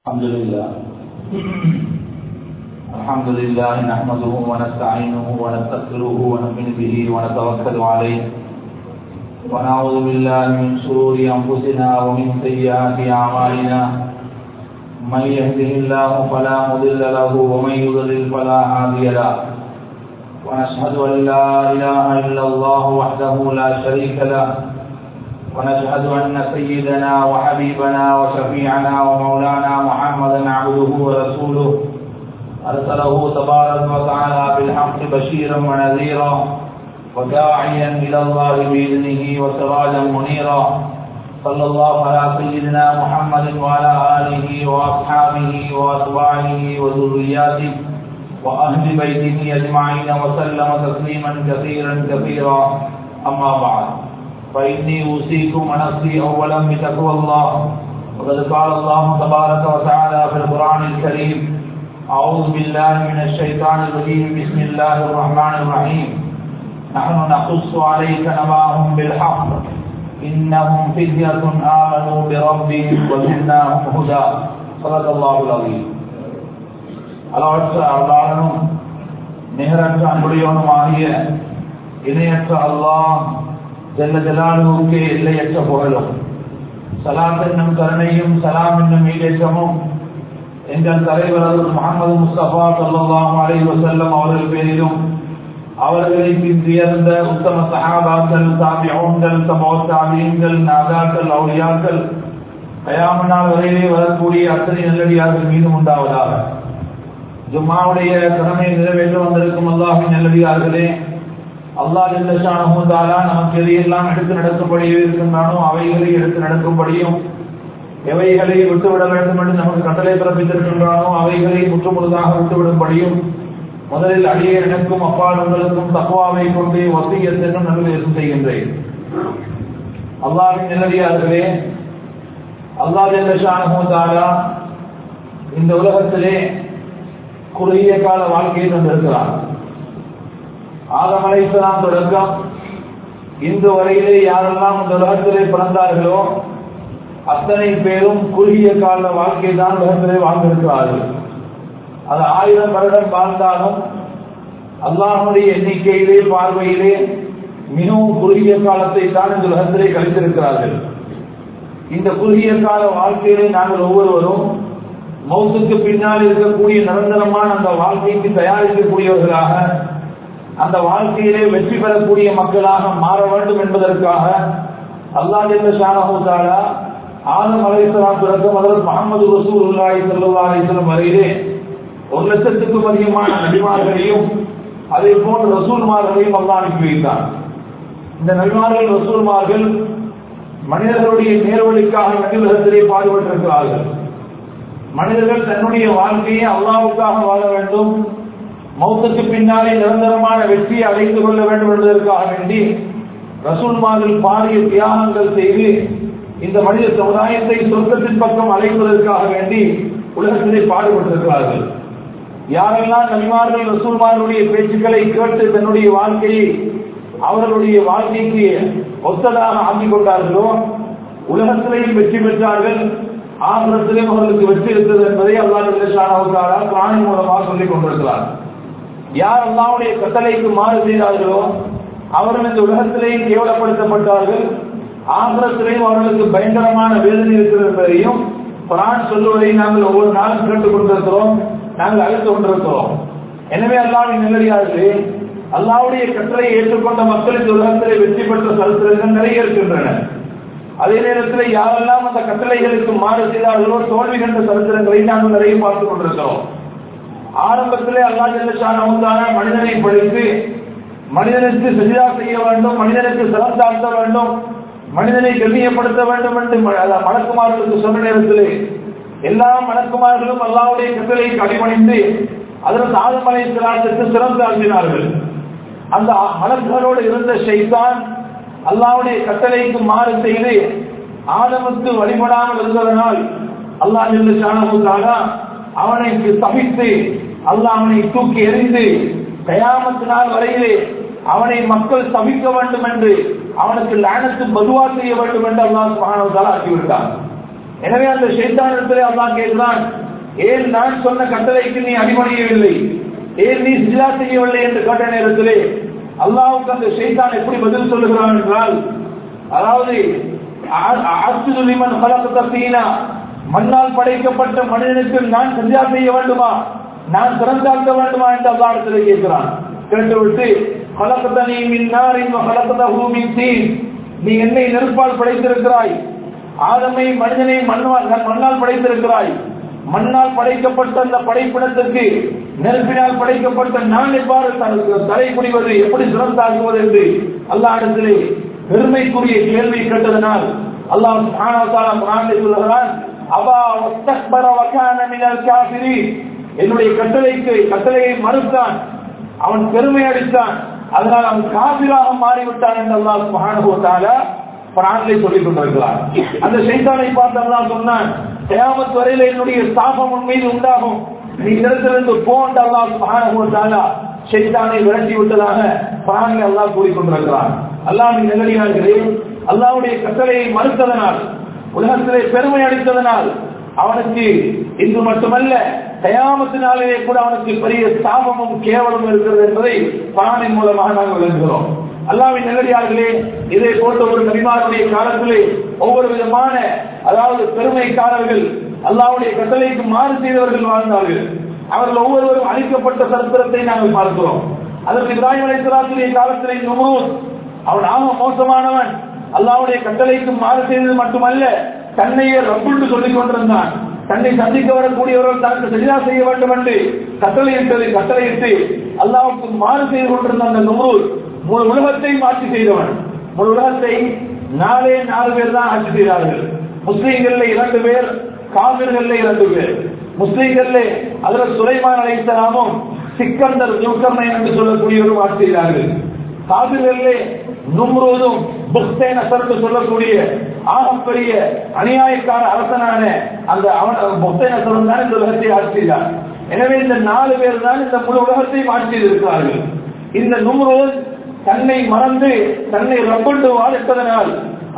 الحمد لله الحمد لله نحمده ونستعينه ونستغفره ونؤمن به ونتوكل عليه ونعوذ بالله من شرور انفسنا ومن سيئات اعمالنا من يهده الله فلا مضل له ومن يضلل فلا هادي له ونشهد ان لا اله الا الله وحده لا شريك له ونشهد أن سيدنا وحبيبنا وشفيعنا ومولانا محمدا عبده ورسوله أرسله تبارك وتعالى بالحق بشيرا ونذيرا وداعيا إلى الله بإذنه وسراجا منيرا صلى الله على سيدنا محمد وعلى آله وأصحابه وأتباعه وذرياته وأهل بيته أجمعين وسلم تسليما كثيرا كثيرا أما بعد فإني أوصيكم ونفسي أولا بتقوى الله وقد قال الله تبارك وتعالى في القرآن الكريم أعوذ بالله من الشيطان الرجيم بسم الله الرحمن الرحيم نحن نقص عليك نباهم بالحق إنهم فتية آمنوا بربهم وزدناهم هدى صدق الله العظيم அளவற்ற அருளாளனும் நிகரற்ற அன்புடையவனும் ஆகிய இணையற்ற அல்லாஹ் ஜல்ல ஜலாலுவுக்கு எல்லையற்ற புகழும் சலாம் என்னும் கருணையும் சலாம் என்னும் ஈடேற்றமும் எங்கள் தலைவர் முகமது முஸ்தபா சல்லாஹ் அலை வசல்லம் அவர்கள் பேரிலும் அவர்களை பின்துயர்ந்த உத்தம சகாபாக்கள் தாபியோன்கள் சமோ தாபியங்கள் நாதாக்கள் அவுளியாக்கள் கயாமனால் வரையிலே வரக்கூடிய அத்தனை நல்லடியார்கள் மீதும் உண்டாவதாக ஜும்மாவுடைய கடமை நிறைவேற்ற வந்திருக்கும் அல்லாஹின் நல்லடியார்களே அல்லாஹ் ஜல்லஷானஹுதாலா நமக்கு எதையெல்லாம் எடுத்து நடக்கும்படி இருக்கின்றானோ அவைகளை எடுத்து நடக்கும்படியும் எவைகளை விட்டுவிட வேண்டும் என்று நமக்கு கட்டளை பிறப்பித்திருக்கின்றானோ அவைகளை முற்றுமுழுதாக விட்டுவிடும்படியும் முதலில் அடியே எனக்கும் அப்பால் உங்களுக்கும் தக்குவாவை கொண்டு வசியத்தென்னும் நல்லுபதேசம் செய்கின்றேன் அல்லாவின் நிலவியார்களே அல்லாஹ் ஜல்லஷானஹுதாலா இந்த உலகத்திலே குறுகிய கால வாழ்க்கையை தந்திருக்கிறார் ஆதம் அலைசலாம் தொடக்கம் இன்று வரையிலே யாரெல்லாம் இந்த உலகத்திலே பிறந்தார்களோ அத்தனை பேரும் குறுகிய கால வாழ்க்கை தான் உலகத்திலே வாழ்ந்திருக்கிறார்கள் அது ஆயிரம் வருடம் வாழ்ந்தாலும் அல்லாஹனுடைய எண்ணிக்கையிலே பார்வையிலே மிகவும் குறுகிய காலத்தை தான் இந்த உலகத்திலே கழித்திருக்கிறார்கள் இந்த குறுகிய கால வாழ்க்கையிலே நாங்கள் ஒவ்வொருவரும் மௌத்துக்கு பின்னால் இருக்கக்கூடிய நிரந்தரமான அந்த வாழ்க்கைக்கு தயாரிக்கக்கூடியவர்களாக அந்த வாழ்க்கையிலே வெற்றி பெறக்கூடிய மக்களாக மாற வேண்டும் என்பதற்காக அல்லாஹ் ஷானஹூதாலா ஆதம் அலைசலாம் தொடக்கம் அதற்கு முகமது ரசூல் உல்லாஹி சல்லா அலிஸ்லம் வரையிலே ஒரு லட்சத்துக்கும் அதிகமான நபிமார்களையும் அதே போன்ற ரசூல்மார்களையும் அல்லாஹ் அனுப்பி வைத்தார் இந்த நபிமார்கள் ரசூல்மார்கள் மனிதர்களுடைய நேர்வழிக்காக நபிலகத்திலே பாடுபட்டிருக்கிறார்கள் மனிதர்கள் தன்னுடைய வாழ்க்கையை அல்லாவுக்காக வாழ வேண்டும் மௌத்துக்கு பின்னாலே நிரந்தரமான வெற்றியை அடைந்து கொள்ள வேண்டும் என்பதற்காக வேண்டி ரசூல்மார்கள் பாரிய தியாகங்கள் செய்து இந்த மனித சமுதாயத்தை சொர்க்கத்தின் பக்கம் அழைப்பதற்காக வேண்டி உலகத்திலே பாடுபட்டிருக்கிறார்கள் யாரெல்லாம் நபிமார்கள் ரசூல்மார்களுடைய பேச்சுக்களை கேட்டு தன்னுடைய வாழ்க்கையை அவர்களுடைய வாழ்க்கைக்கு ஒத்ததாக ஆக்கிக் கொண்டார்களோ உலகத்திலேயும் வெற்றி பெற்றார்கள் ஆசிரத்திலேயும் அவர்களுக்கு வெற்றி இருக்கிறது என்பதை அல்லாஹ் பிராணி மூலமாக சொல்லிக் கொண்டிருக்கிறார் யார் அல்லாவுடைய கட்டளைக்கு மாறு செய்தார்களோ அவர்கள் இந்த உலகத்திலேயும் கேவலப்படுத்தப்பட்டார்கள் ஆந்திரத்திலேயும் அவர்களுக்கு பயங்கரமான வேதனை இருக்கிறது என்பதையும் பிரான் சொல்லுவதை நாங்கள் ஒவ்வொரு நாளும் கேட்டுக் கொண்டிருக்கிறோம் நாங்கள் அழைத்து கொண்டிருக்கிறோம் எனவே அல்லாவின் நிலையாளர்களே அல்லாவுடைய கட்டளை ஏற்றுக்கொண்ட மக்கள் இந்த உலகத்திலே வெற்றி பெற்ற சரித்திரங்கள் நிறைய இருக்கின்றன அதே நேரத்தில் யாரெல்லாம் அந்த கட்டளைகளுக்கு மாறு செய்தார்களோ தோல்வி கண்ட சரித்திரங்களை நாங்கள் நிறைய பார்த்துக் கொண்டிருக்கிறோம் ஆரம்பத்திலே அல்லா ஜல்லஷான மனிதனை படைத்து மனிதனுக்கு செஜிதா செய்ய வேண்டும் மனிதனுக்கு சிரம் தாழ்த்த வேண்டும் மனிதனை கண்ணியப்படுத்த வேண்டும் என்று மலக்குமார்களுக்கு சொன்ன நேரத்திலே எல்லா மலக்குமார்களும் அல்லாவுடைய கட்டளைக்கு அடிபணிந்து அதற்கு ஆதமலை சிலாத்திற்கு சிரம் தாழ்த்தினார்கள் அந்த மலர்களோடு இருந்த ஷைத்தான் அல்லாவுடைய கட்டளைக்கு மாறு செய்து ஆதமுக்கு வழிபடாமல் இருந்ததனால் அல்லா ஜல்லஷானா அவனை தவித்து அல்லாஹ் அவனை தூக்கி எறிந்து கயாமத்து நாள் வரையிலே அவனை மக்கள் தவிக்க வேண்டும் என்று அவனுக்கு லானத்து பதுவா செய்ய வேண்டும் என்று அல்லாஹ் சுபானவத்தால் ஆக்கிவிட்டார் எனவே அந்த சைத்தானிடத்திலே அல்லாஹ் கேட்கிறான் ஏன் நான் சொன்ன கட்டளைக்கு நீ அடிமணியவில்லை ஏன் நீ சிஜா செய்யவில்லை என்று கேட்ட நேரத்திலே அல்லாவுக்கு அந்த சைத்தான் எப்படி பதில் சொல்லுகிறான் என்றால் அதாவது அசுலிமன் பலகத்தீனா மண்ணால் படைக்கப்பட்ட மனிதனுக்கு நான் சஜா செய்ய வேண்டுமா நான் சிறந்தாக்க வேண்டுமா என்று அல்லாடத்திலே கேட்கிறான் கேட்டுவிட்டு பலகத்தனி மின்னாரின் பலகத பூமின் தீ நீ என்னை நெருப்பால் படைத்திருக்கிறாய் ஆதமை மனிதனை மண்ணால் மண்ணால் படைத்திருக்கிறாய் மண்ணால் படைக்கப்பட்ட அந்த படைப்பிடத்திற்கு நெருப்பினால் படைக்கப்பட்ட நான் எவ்வாறு தலை குடிவது எப்படி சிறந்தாக்குவது என்று அல்லாஹிடத்திலே பெருமைக்குரிய கேள்வி கேட்டதனால் அல்லாஹ் சொல்லுகிறான் அவா வஸ்தக்பர வகான மினல் காஃபிரீன் என்னுடைய கட்டளைக்கு கட்டளையை மறுத்தான் அவன் பெருமை அடித்தான் அதனால் அவன் காபிராக மாறிவிட்டான் என்று அல்லாஹ் சுப்ஹானஹு வ தஆலா குரானிலே சொல்லிக் கொண்டிருக்கிறார் அந்த சைத்தானை பார்த்து அல்லாஹ் சொன்னான் கியாமத் வரையில என்னுடைய சாபம் உன் மீது உண்டாகும் நீ இடத்திலிருந்து போன்ற அல்லாஹ் சுப்ஹானஹு வ தஆலா சைத்தானை விரட்டி விட்டதாக குரானிலே அல்லாஹ் கூறிக்கொண்டிருக்கிறான் அல்லாஹ்வின் நல்லடியார்களே அல்லாஹ்வுடைய கட்டளையை மறுத்ததனால் உலகத்திலே பெருமை அடித்ததனால் அவனுக்கு இன்று மட்டுமல்ல தயாமத்தினாலே கூட அவனுக்கு பெரிய சாபமும் கேவலமும் இருக்கிறது என்பதை குரானின் மூலமாக நாங்கள் விளங்குகிறோம் அல்லாவின் நல்லடியார்களே இதை போன்ற ஒரு நபிமாருடைய காலத்திலே ஒவ்வொரு விதமான அதாவது பெருமைக்காரர்கள் அல்லாவுடைய கட்டளைக்கு மாறு செய்தவர்கள் வாழ்ந்தார்கள் அவர்கள் ஒவ்வொருவரும் அழிக்கப்பட்ட சரித்திரத்தை நாங்கள் பார்க்கிறோம் அதற்கு இப்ராஹிம் அலைசலாத்துடைய காலத்திலே நுமூத் அவன் ஆக மோசமானவன் அல்லாவுடைய கட்டளைக்கு மாறு செய்தது மட்டுமல்ல தன்னையே ரப்புண்டு சொல்லிக் கொண்டிருந்தான் தன்னை சந்திக்க வரக்கூடியவர்கள் தனக்கு சரியா செய்ய வேண்டும் என்று கட்டளையிட்டது கட்டளையிட்டு அல்லாவுக்கு மாறு செய்து கொண்டிருந்த அந்த நுமூர் முழு உலகத்தை மாற்றி செய்தவன் முழு உலகத்தை நாலே நாலு பேர் தான் ஆட்சி செய்தார்கள் முஸ்லீம்கள்ல இரண்டு பேர் காவிர்கள்ல இரண்டு பேர் முஸ்லீம்கள்ல அதுல சுலைமான் அலைத்தலாமும் சிக்கந்தர் ஜுல்கர்னை என்று சொல்லக்கூடியவரும் ஆட்சி செய்தார்கள் காவிர்களே நும்ரோதும் புக்தே நசர் சொல்லக்கூடிய ஆகப்பெரிய அநியாயக்கார அரசனான அந்த அவன் புக்தே நசரும் தான் இந்த உலகத்தை ஆட்சி செய்தார் எனவே இந்த நாலு பேர் தான் இந்த முழு உலகத்தையும் ஆட்சி செய்திருக்கிறார்கள் இந்த நும்ரோத் தன்னை மறந்து தன்னை ரப்பண்டு வாழிட்டதனால்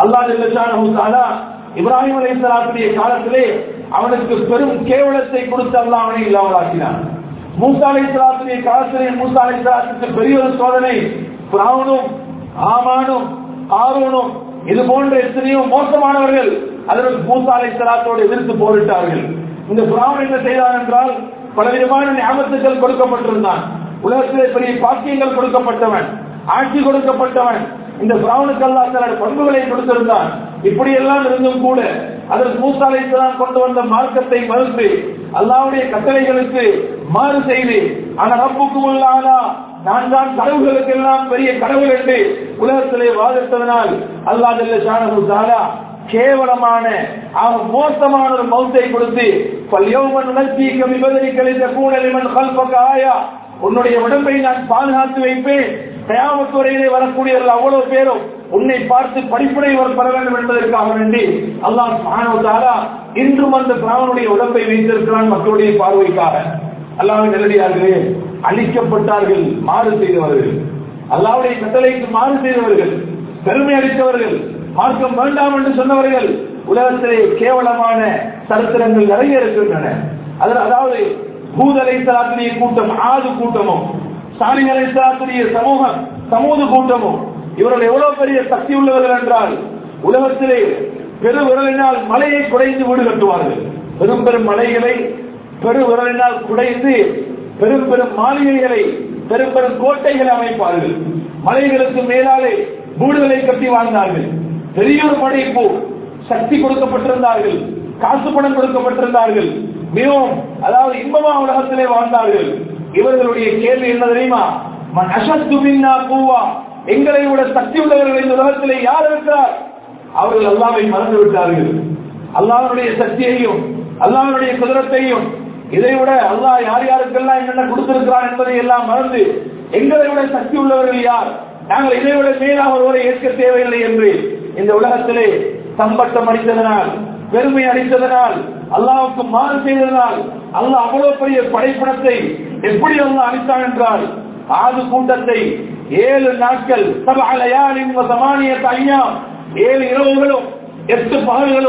அல்லாஹ் இப்ராஹிம் அலை சலாத்துடைய காலத்திலே அவனுக்கு பெரும் கேவலத்தை கொடுத்து அல்லாஹ் அவனை இல்லாமலாக்கினான் மூசா அலை சலாத்துடைய காலத்திலே மூசா அலை சலாத்துக்கு பெரிய ஒரு சோதனை பிராவனும் ஆமானும் ஆரோனும் இது போன்ற எத்தனையோ மோசமானவர்கள் அதற்கு மூசா அலை சலாத்தோடு எதிர்த்து போரிட்டார்கள் இந்த பிராவன் என்ன செய்தான் என்றால் பலவிதமான ஞாபகத்துக்கள் கொடுக்கப்பட்டிருந்தான் உலகத்திலே பெரிய பாக்கியங்கள் கொடுக்கப்பட்டவன் ஆட்சி கொடுக்கப்பட்டவன் இந்த பிராவனுக்கு அல்லா சில பண்புகளை கொடுத்திருந்தான் இப்படி எல்லாம் இருந்தும் கூட அதற்கு மூசாலைத்தான் கொண்டு வந்த மார்க்கத்தை மறுத்து அல்லாவுடைய கட்டளைகளுக்கு மாறு செய்து ஆனா ரப்புக்கும் உள்ளாலா நான் தான் கடவுள்களுக்கு எல்லாம் பெரிய கடவுள் என்று உலகத்திலே வாதிட்டதனால் அல்லா ஜல்ல ஷானஹு தாலா கேவலமான ஆக மோசமான ஒரு மௌத்தை கொடுத்து பல்யோமன் உணர்ச்சி கவிபதரி கழித்த கூடலிமன் கல்பக்க ஆயா உன்னுடைய உடம்பை நான் பாதுகாத்து வைப்பேன் கயாமத்துறையிலே வரக்கூடியவர்கள் அவ்வளவு பேரும் உன்னை பார்த்து படிப்படை பெற வேண்டும் என்பதற்காக வேண்டி அல்லாஹ் மாணவத்தாரா இன்றும் அந்த பிராமனுடைய உடம்பை வைத்திருக்கிறான் மக்களுடைய பார்வைக்காக அல்லாவின் நிலடியார்களே அழிக்கப்பட்டார்கள் மாறு செய்தவர்கள் அல்லாவுடைய கட்டளைக்கு மாறு செய்தவர்கள் பெருமை அளித்தவர்கள் மார்க்கம் வேண்டாம் என்று சொன்னவர்கள் உலகத்திலே கேவலமான சரித்திரங்கள் நிறைய இருக்கின்றன அதில் அதாவது பூதலை சலாத்திரிய கூட்டம் ஆது கூட்டமும் சாலிகளை சலாத்திரிய சமூகம் சமூக கூட்டமும் இவர்கள் எவ்வளவு பெரிய சக்தி உள்ளவர்கள் என்றால் உலகத்திலே பெரு விரலினால் மலையை குடைந்து வீடு கட்டுவார்கள் பெரும் பெரும் மலைகளை பெரு விரலினால் குடைந்து பெரும் பெரும் மாளிகைகளை பெரும் பெரும் கோட்டைகளை அமைப்பார்கள் மலைகளுக்கு மேலாலே வீடுகளை கட்டி வாழ்ந்தார்கள் பெரிய ஒரு படைப்பு சக்தி கொடுக்கப்பட்டிருந்தார்கள் காசு பணம் கொடுக்கப்பட்டிருந்தார்கள் மிகவும் அதாவது இன்பமா உலகத்திலே வாழ்ந்தார்கள் இவர்களுடைய கேள்வி என்ன தெரியுமா மன் அஷத்து மின்னா பூவா எங்களை விட சக்தி உள்ளவர்கள் இந்த உலகத்திலே யார் இருக்கிறார் அவர்கள் அல்லாவை மறந்து விட்டார்கள் அல்லாஹனுடைய சக்தியையும் அல்லாஹனுடைய குதிரத்தையும் இதை விட அல்லாஹ் யார் யாருக்கெல்லாம் என்னென்ன கொடுத்திருக்கிறான் என்பதை எல்லாம் மறந்து எங்களை விட சக்தி உள்ளவர்கள் யார் நாங்கள் இதை விட மேலாக ஒருவரை ஏற்க தேவையில்லை என்று இந்த உலகத்திலே சம்பட்டம் அடித்ததனால் பெருமை அடித்ததனால் அல்லாவுக்கு மாறு செய்ததனால் அல்லாஹ் அவ்வளவு பெரிய படைப்பணத்தை எப்படி அல்லாஹ் அளித்தான் என்றால் ஆது கூட்டத்தை ஏழு நாட்கள் சமானிய ஐயா ஏழு இரவுகளும் எட்டு பகல்களும்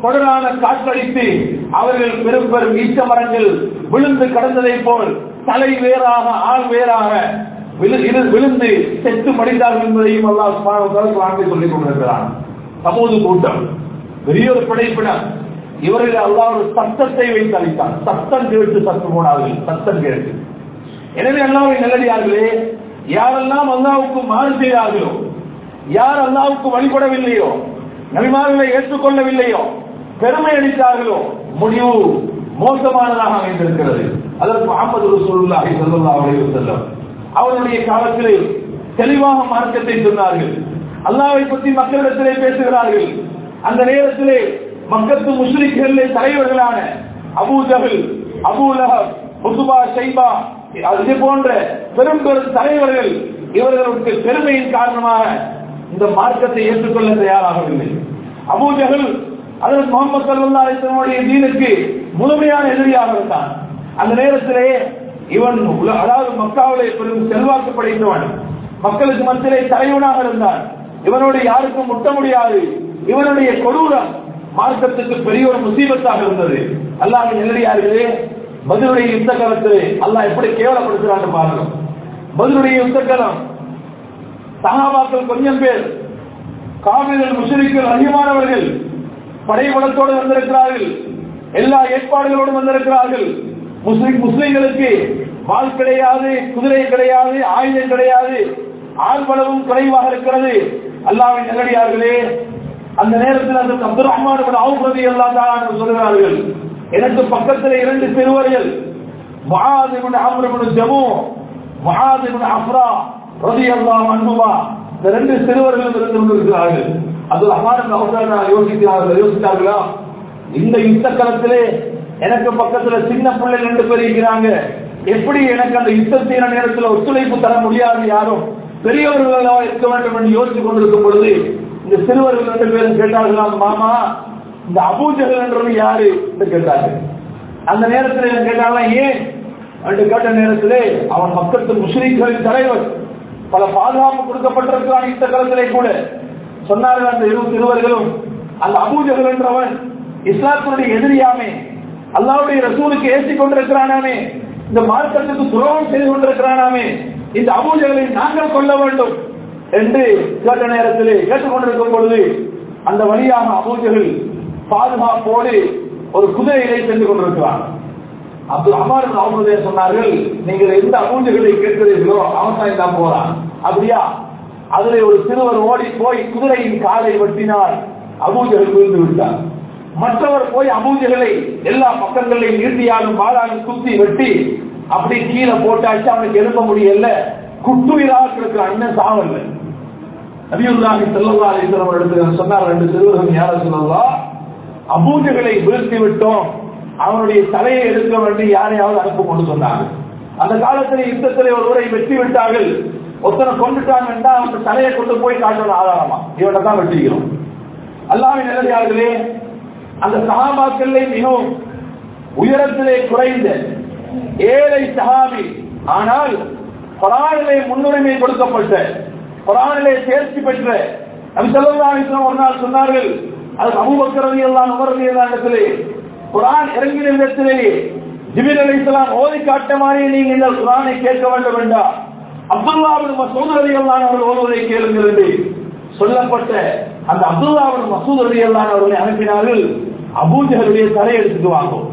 கொடரான காற்றடித்து அவர்கள் பெரும் பெரும் ஈச்ச மரங்கள் விழுந்து கடந்ததை போல் தலை வேறாக ஆள் வேறாக விழு- இரு- விழுந்து செத்து மடிந்தார்கள் என்பதையும் அல்லாஹ் சுப்ஹானஹு வ தஆலா குர்ஆனில் சொல்லிக் கொண்டிருக்கிறான் சமூக கூட்டம் பெரிய ஒரு படைப்பினர் இவர்கள் அல்லாஹ் ஒரு சத்தத்தை வைத்து அளித்தான் சத்தம் கேட்டு சத்து போனார்கள் சத்தம் கேட்டு எனவே அல்லாஹ்வின் நல்லடியார்களே யாரெல்லாம் அல்லாஹ்வுக்கு மாறு செய்தார்களோ யார் அல்லாஹ்வுக்கு வழிபடவில்லையோ நபிமார்களை ஏற்றுக்கொள்ளவில்லையோ பெருமை அளித்தார்களோ முடிவு மோசமானதாக அமைந்திருக்கிறது அதற்கு முகமது ரசூலுல்லாஹி ஸல்லல்லாஹு அலைஹி வஸல்லம் அவருடைய காலத்திலே தெளிவாக மார்க்கத்தை சொன்னார்கள் அல்லாஹ்வை பற்றி மக்களிடத்திலே பேசுகிறார்கள் அந்த நேரத்திலே மக்கத்து முஸ்லிம்களிலே தலைவர்களான Abu Jahl Abu Lahab Utba Shaiba இது போன்ற பெரும் பெரும் தலைவர்கள் இவர்களுக்கு பெருமையின் காரணமாக இந்த மார்க்கத்தை ஏற்றுக்கொள்ள தயாராகவில்லை அபூ ஜஹல் அதற்கு முகமது சல்லா அலிஸ்லமுடைய தீனுக்கு முழுமையான எதிரியாக இருந்தான் அந்த நேரத்திலே இவன் உல- அதாவது மக்காவிலே பெரும் செல்வாக்கு படைத்தவன் மக்களுக்கு மத்தியிலே தலைவனாக இருந்தான் இவனோடு யாருக்கும் முட்ட முடியாது இவனுடைய கொடூரம் மார்க்கத்துக்கு பெரிய ஒரு முசீபத்தாக இருந்தது அல்லாஹ் நெல்லடியார்களே பதிலுடைய யுத்த காலத்திலே அல்லாஹ் எப்படி கேவலப்படுத்துறான்னு பாருங்க பதிலுடைய யுத்த காலம் சகாபாக்கள் கொஞ்சம் பேர் காவிர்கள் முஷரிக்கள் அதிகமானவர்கள் படைபலத்தோடு வந்திருக்கிறார்கள் எல்லா ஏற்பாடுகளோடும் வந்திருக்கிறார்கள் முஸ்லிம் முஸ்லிம்களுக்கு வாள் கிடையாது குதிரை கிடையாது ஆயுதம் கிடையாது ஆள்பலவும் குறைவாக இருக்கிறது அல்லாவின் நல்லடியார்களே அந்த நேரத்தில் அந்த அப்துல் ரஹ்மான் அவுபதி அல்லா தான் சொல்கிறார்கள் எனக்கு பக்கத்தில் இரண்டு சிறுவர்கள் மகாதிபுன் அம்ருபுன் ஜமு மகாதிபுன் அஃப்ரா ரதி அல்லா அன்புவா இந்த ரெண்டு சிறுவர்களும் இருந்து கொண்டிருக்கிறார்கள் அது அமாரம் அவசரம் யோசிக்கிறார்கள் யோசித்தார்களா இந்த யுத்த களத்திலே எனக்கு பக்கத்துல சின்ன பிள்ளை ரெண்டு பேர் இருக்கிறாங்க எப்படி எனக்கு அந்த யுத்தத்தின நேரத்தில் ஒத்துழைப்பு தர முடியாது யாரும் பெரியவர்களாக இருக்க வேண்டும் என்று யோசித்துக் கொண்டிருக்கும் பொழுது இந்த சிறுவர்கள் ரெண்டு பேரும் கேட்டார்களாம் மாமா இந்த அபூஜகல் என்றது யாரு என்று கேட்டார்கள் அந்த நேரத்தில் என்ன கேட்டாங்களா ஏன் என்று கேட்ட நேரத்திலே அவன் மக்கத்து முஸ்லிம்களின் தலைவர் பல பாதுகாப்பு கொடுக்கப்பட்டிருக்கிறான் இந்த காலத்திலே கூட சொன்னார்கள் அந்த இரு சிறுவர்களும் அந்த அபூஜகல் என்றவன் இஸ்லாத்தினுடைய எதிரியாமே அல்லாவுடைய ரசூலுக்கு ஏற்றிக் கொண்டிருக்கிறானாமே இந்த மார்க்கத்துக்கு துரோகம் செய்து கொண்டிருக்கிறானாமே இந்த அபூஜகளை நாங்கள் கொள்ள வேண்டும் என்று கேட்ட நேரத்திலே கேட்டுக்கொண்டிருக்கும் பொழுது அந்த வழியாக அபூஜகள் பாதுகாப்போடு ஒரு குதிரையிலே சென்று கொண்டிருக்கிறான் அப்துல் அமார் அவர்களே சொன்னார்கள் நீங்கள் எந்த அபூஜகளை கேட்கிறீர்களோ அவன் தான் தான் போறான் அப்படியா அதிலே ஒரு சிறுவர் ஓடி போய் குதிரையின் காலை வெட்டினார் அபூஜகள் விழுந்து விட்டார் மற்றவர் போய் அபூஜகளை எல்லா பக்கங்களையும் நீட்டியாலும் பாலாலும் குத்தி வெட்டி அப்படி கீழே போட்டாச்சு அவனுக்கு எழுப்ப முடியல குட்டுயிராக இருக்கிறான் இன்னும் சாவல்ல நபியுல்லாஹி ஸல்லல்லாஹு அலைஹி வஸல்லம் இடத்துல சொன்னார் ரெண்டு சிறுவர்கள் யார சொல்லலாம் அபூஜகளை வீழ்த்தி விட்டோம் அவனுடைய தலையை எடுக்க வேண்டி யாரையாவது அனுப்ப கொண்டு சொன்னாங்க அந்த காலத்தில் யுத்தத்திலே ஒருவரை வெற்றி விட்டார்கள் ஒருத்தனை கொண்டுட்டாங்க என்றால் அவன் தலையை கொண்டு போய் காட்டுறது ஆதாரமா இவனை தான் வெட்டிக்கிறோம் அல்லாவின் நிலையார்களே அந்த சகாபாக்களே மிகவும் உயரத்திலே குறைந்த ஏழை சகாபி ஆனால் குரானிலே முன்னுரிமை கொடுக்கப்பட்ட குரானிலே தேர்ச்சி பெற்ற நபி ஸல்லல்லாஹு அலைஹி வஸல்லம் ஒரு நாள் சொன்னார்கள் அது அபூபக்கர் ரலியல்லாஹு அன்ஹு ரலியல்லாஹு இடத்திலே குரான் இறங்கின இடத்திலேயே ஜிபிர் அலைஹிஸ்ஸலாம் ஓதி காட்ட மாதிரி நீங்க இந்த குரானை கேட்க வேண்டும் என்றார் அப்துல்லா பின் மசூத் ரலியல்லாஹு அன்ஹு அவர்கள் ஓதுவதை கேளுங்கள் என்று சொல்லப்பட்ட அந்த அப்துல்லா பின் மசூத் ரலியல்லாஹு அவர்களை அனுப்பினார்கள் அபூஜஹலுடைய தலை எடுத்துட்டு வாங்கும்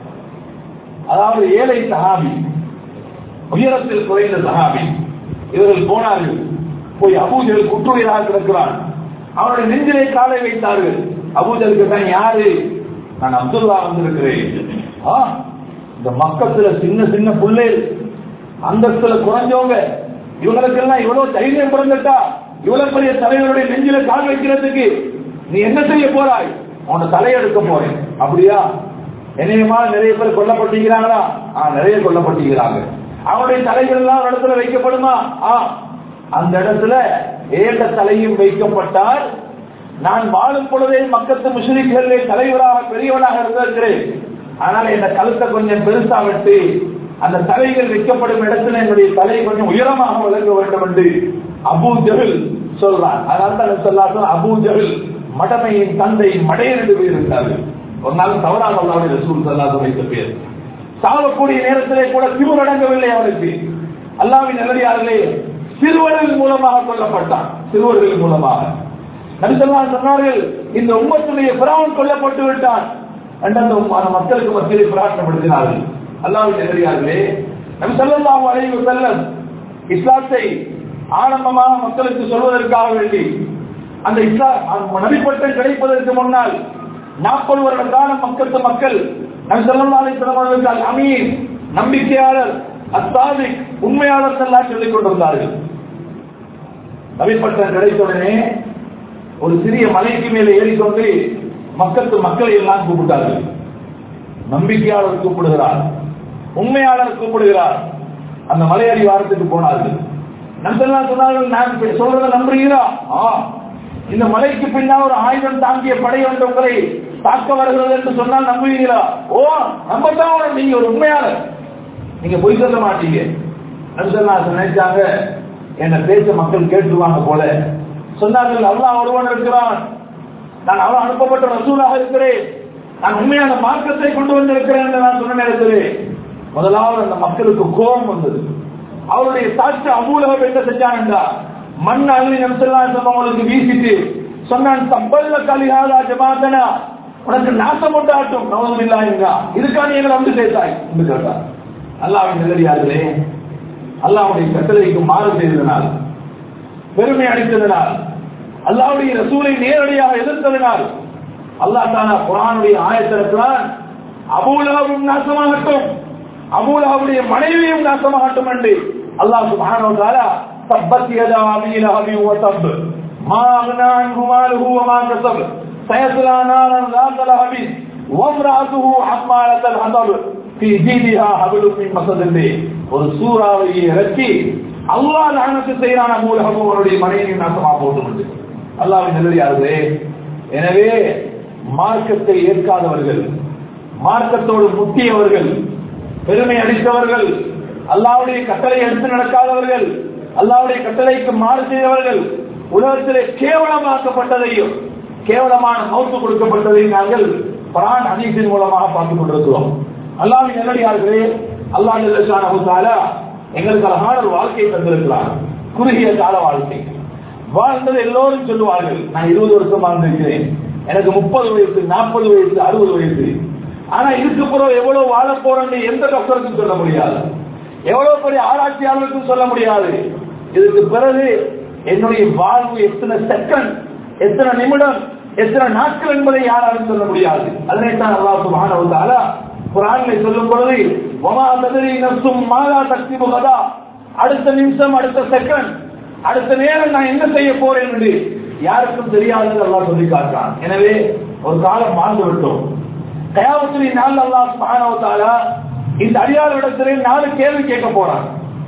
அதாவது ஏழை சஹாபி உயரத்தில் குறைந்த சஹாபி இவர்கள் போனார்கள் போய் அபூஜல் குற்றுயிராக கிடக்கிறான் அவனுடைய நெஞ்சிலே காலை வைத்தார்கள் அபூஜலுக்கு தான் யாரு நான் அப்துல்லா வந்திருக்கிறேன் ஆ, இந்த மக்கத்துல சின்ன சின்ன பிள்ளைகள் அந்தஸ்துல குறைஞ்சவங்க இவங்களுக்கெல்லாம் இவ்வளவு தைரியம் பிறந்துட்டா இவ்வளவு பெரிய தலைவருடைய நெஞ்சில கால் வைக்கிறதுக்கு நீ என்ன செய்ய போறாய் உன்னை தலையெடுக்க போறேன் அப்படியா என்னையமா நிறைய பேர் கொல்லப்பட்டிருக்கிறாங்களா ஆ நிறைய கொல்லப்பட்டிருக்கிறாங்க அவனுடைய தலைகள் எல்லாம் ஒரு இடத்துல வைக்கப்படுமா ஆ அந்த இடத்துல ஏண்ட தலையும் வைக்கப்பட்டால் நான் வாழும் பொழுதே மக்கத்து முஸ்லிம்களிலே தலைவராக பெரியவனாக இருந்திருக்கிறேன் ஆனால் என் கழுத்தை கொஞ்சம் பெருசா விட்டு அந்த தலைகள் வைக்கப்படும் இடத்துல என்னுடைய தலை கொஞ்சம் உயரமாக விளங்க வேண்டும் என்று அபூ ஜஹில் சொல்றான் அதனால தான் சொல்லாத அபூ ஜஹில் மடமையின் தந்தை மடையன் என்று பேர் இருந்தார்கள் ஒரு நாள் தவறாக அல்லாவுடைய ரசூல் சல்லாஹ் வைத்த பேர் சாவக்கூடிய நேரத்திலே கூட திமிர் அடங்கவில்லை அவனுக்கு அல்லாவின் நல்லடியார்களே சிறுவர்கள் மூலமாக கொல்லப்பட்டான் சிறுவர்கள் மூலமாக நபிசல்லாம் சொன்னார்கள் இந்த உம்மத்துடைய பிராவன் கொல்லப்பட்டு விட்டான் என்று அந்த மக்களுக்கு மத்தியிலே பிரார்த்தனைப்படுத்தினார்கள் அல்லாவின் நல்லடியார்களே நபிசல்லாம் அழைவு செல்லம் இஸ்லாத்தை ஆரம்பமாக மக்களுக்கு சொல்வதற்காக வேண்டி அந்த இஸ்லாம் நபிப்பட்டம் கிடைப்பதற்கு முன்னால் நாற்பது வருட காலம் மக்களுக்கு மக்கள் நபி ஸல்லல்லாஹு அலைஹி வஸல்லம் அவர்கள் அமீர் நம்பிக்கையாளர் அஸ்தாதிக் உண்மையாளர் எல்லாம் சொல்லிக் கொண்டிருந்தார்கள் நபிப்பட்டம் கிடைத்தவுடனே ஒரு சிறிய மலைக்கு மேலே ஏறிக்கொண்டு மக்களுக்கு மக்களை எல்லாம் கூப்பிட்டார்கள் நம்பிக்கையாளர் கூப்பிடுகிறார் உண்மையாளர் கூப்பிடுகிறார் அந்த மலையடி வாரத்துக்கு போனார்கள் நம்பெல்லாம் சொன்னார்கள் நான் சொல்றதை நம்புறீங்களா ஆ இந்த மலைக்கு பின்னால் ஒரு ஆயுதம் தாங்கிய படை ஒன்று உங்களை தாக்க வருகிறது என்று சொன்னால் நம்புவீங்களா ஓ நம்பத்தான் நீங்க ஒரு உண்மையாளர் நீங்க பொய் சொல்ல மாட்டீங்க நபிசல்லாஸ் நினைச்சாங்க என்ன பேச்ச மக்கள் கேட்டுருவாங்க போல சொன்னார்கள் அல்லாஹ் ஒருவன் இருக்கிறான் நான் அவன் அனுப்பப்பட்ட ரசூலாக இருக்கிறேன் நான் உண்மையான மார்க்கத்தை கொண்டு வந்திருக்கிறேன் என்று நான் சொன்ன நேரத்தில் முதலாவது அந்த மக்களுக்கு கோபம் வந்தது அவருடைய சாட்சி அமூலகம் என்ன செஞ்சான் என்றார் மண் அள்ளி நம்சல்லாம் அவங்களுக்கு வீசிட்டு சொன்னான் தப்பல்ல கலிஹாதா ஜமாத்தனா உனக்கு நாசம் உண்டாட்டும் நவதும் இல்லாங்க இதுக்கான எங்களை வந்து சேர்த்தாய் என்று கேட்டார் அல்லாவின் நிலடியார்களே அல்லாவுடைய கட்டளைக்கு மாறு செய்ததனால் பெருமை அளித்ததனால் அல்லாவுடைய ரசூலை நேரடியாக எதிர்த்ததனால் அல்லாஹ் தானா குரானுடைய ஆயத்திருக்கிறான் அபூலாவும் நாசமாகட்டும் அபூலாவுடைய மனைவியும் நாசமாகட்டும் என்று அல்லாஹ் சுப்ஹானஹு வ தஆலா தப்பத் யதா அபீ லஹபி வ தப் மா அக்னா அன்ஹு மாலுஹு வ மா கஸப் சயஸ்லா நாரன் ذات لهب وامرأته حمالة الحطب في جيدها حبل من مسد ஒரு சூறாவை இறக்கி அல்லாஹ் லானத்து செய்யறான மூலகம் அவருடைய மனைவி நாசமா போட்டு அல்லாவின் நல்லடியார்களே எனவே மார்க்கத்தை ஏற்காதவர்கள் மார்க்கத்தோடு முட்டியவர்கள் பெருமை அடித்தவர்கள் அல்லாவுடைய கட்டளை எடுத்து நடக்காதவர்கள் அல்லாவுடைய கட்டளைக்கு மாறு செய்தவர்கள் உலகத்திலே கேவலமாக்கப்பட்டதையும் கேவலமான மௌத்து கொடுக்கப்பட்டதையும் நாங்கள் பரான் ஹதீஸின் மூலமாக பார்த்துக் கொண்டிருக்கிறோம் அல்லாவின் நல்லடியார்களே அல்லாஹ் ஜல்லஷானஹு எங்களுக்கு அழகான ஒரு வாழ்க்கையை தந்திருக்கிறார் குறுகிய கால வாழ்க்கை வாழ்ந்தது எல்லோரும் சொல்லுவார்கள் நான் இருபது வருஷம் வாழ்ந்திருக்கிறேன் எனக்கு முப்பது வயசு நாற்பது வயசு அறுபது வயசு ஆனா இதுக்கு பிறகு எவ்வளவு வாழ போறேன்னு எந்த டாக்டருக்கும் சொல்ல முடியாது எவ்வளவு பெரிய ஆராய்ச்சியாளருக்கும் சொல்ல முடியாது இதுக்கு பிறகு என்னுடைய வாழ்வு எத்தனை செகண்ட் எத்தனை நிமிடம் எத்தனை நாட்கள் என்பதை யாராலும் சொல்ல முடியாது அதனை தான் அல்லாஹ் சுப்ஹானஹு வ தஆலா குர்ஆனில் சொல்லும் பொழுது வமா ததரி நஃப்சும் மாலா தக்திபு கதா அடுத்த நிமிஷம் அடுத்த செகண்ட் அடுத்த நேரம் நான் என்ன செய்ய போறேன் என்று யாருக்கும் தெரியாது அல்லாஹ் சொல்லி காட்டுறான் எனவே ஒரு காலம் வாழ்ந்து விட்டோம் கயாமத்தின் நாள் அல்லாஹ் சுப்ஹானஹு வ தஆலா இந்த அடியாரிடத்திலே நாலு கேள்வி கேட்க போறான்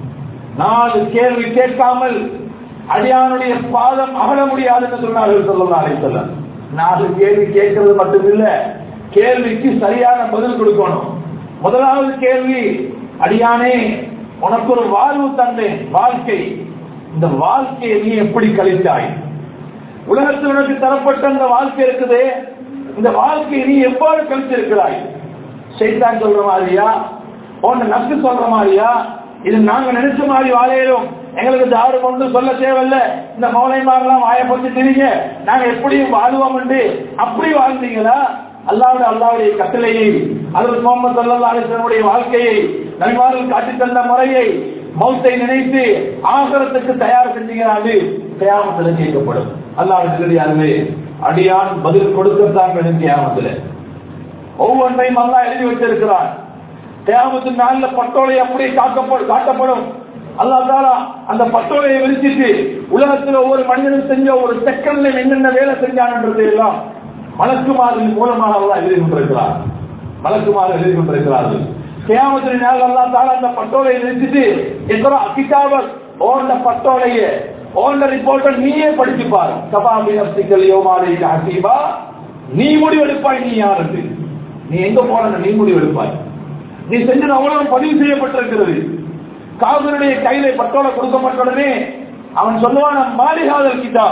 நாலு கேள்வி கேட்காமல் அடியானுடைய பாதம் அகல முடியாதுன்னு சொன்னார்கள் சொல்லலாம் அழைத்தல்லாம் நாலு கேள்வி கேட்கறது மட்டுமில்ல கேள்விக்கு சரியான பதில் கொடுக்கணும் முதலாவது கேள்வி அடியானே உனக்கு ஒரு வாழ்வு தந்தேன் வாழ்க்கை இந்த வாழ்க்கையை நீ எப்படி கழித்தாய் உலகத்தில் உனக்கு தரப்பட்ட அந்த வாழ்க்கை இருக்குதே இந்த வாழ்க்கையை நீ எவ்வாறு கழித்திருக்கிறாய் சைத்தான் சொல்ற மாதிரியா உன்னை நக்கு சொல்ற மாதிரியா இது நாங்க நினைச்ச மாதிரி வாழையிலும் எங்களுக்கு தாரு கொண்டு சொல்ல தேவையில்ல இந்த மௌலைமாரெல்லாம் வாய பத்தி தெரியுங்க நாங்க எப்படியும் வாழ்வோம் என்று அப்படி வாழ்ந்தீங்களா அல்லாவுடைய அல்லாவுடைய கட்டளையை அல்லது முகமது சல்லா அலிஸ்லனுடைய வாழ்க்கையை நபிமார்கள் காட்டி தந்த முறையை மௌத்தை நினைத்து ஆகரத்துக்கு தயார் செஞ்சீங்களாது கயாமத்தில் கேட்கப்படும் அல்லாவுடைய நிலையாகவே அடியான் பதில் கொடுக்கத்தான் வேணும் கியாமத்தில் ஒவ்வொன்றையும் அல்லா எழுதி வச்சிருக்கிறான் தேவத்து நாள்ல பட்டோலை அப்படியே காக்கப்படும் காட்டப்படும் அல்லா தாரா அந்த பட்டோலையை விரிச்சிட்டு உலகத்தில் ஒவ்வொரு மனிதனும் செஞ்ச ஒரு செகண்ட்ல என்னென்ன வேலை செஞ்சான்ன்றது எல்லாம் மலக்குமாரின் மூலமாக அல்லா எழுதி கொண்டிருக்கிறார் மலக்குமார் எழுதி கொண்டிருக்கிறார்கள் கேமத்தின் நாள் அல்லா தாரா அந்த பட்டோலையை விரிச்சிட்டு எத்தனை கிதாபர் ஓண்ட பட்டோலைய ஓண்ட ரிப்போர்ட்டர் நீயே படிச்சு பாரு கபாபி நப்சிக்கல் யோமாரி ஹசீபா நீ முடிவெடுப்பாய் நீ யாருக்கு நீ எங்க போன நீ முடிவெடுப்பாய் நீ செஞ்சது அவ்வளவு பதிவு செய்யப்பட்டிருக்கிறது காதலுடைய கையில பட்டோட கொடுக்கப்பட்ட உடனே அவன் சொல்லுவான் மாளிகாதல் கிதாப்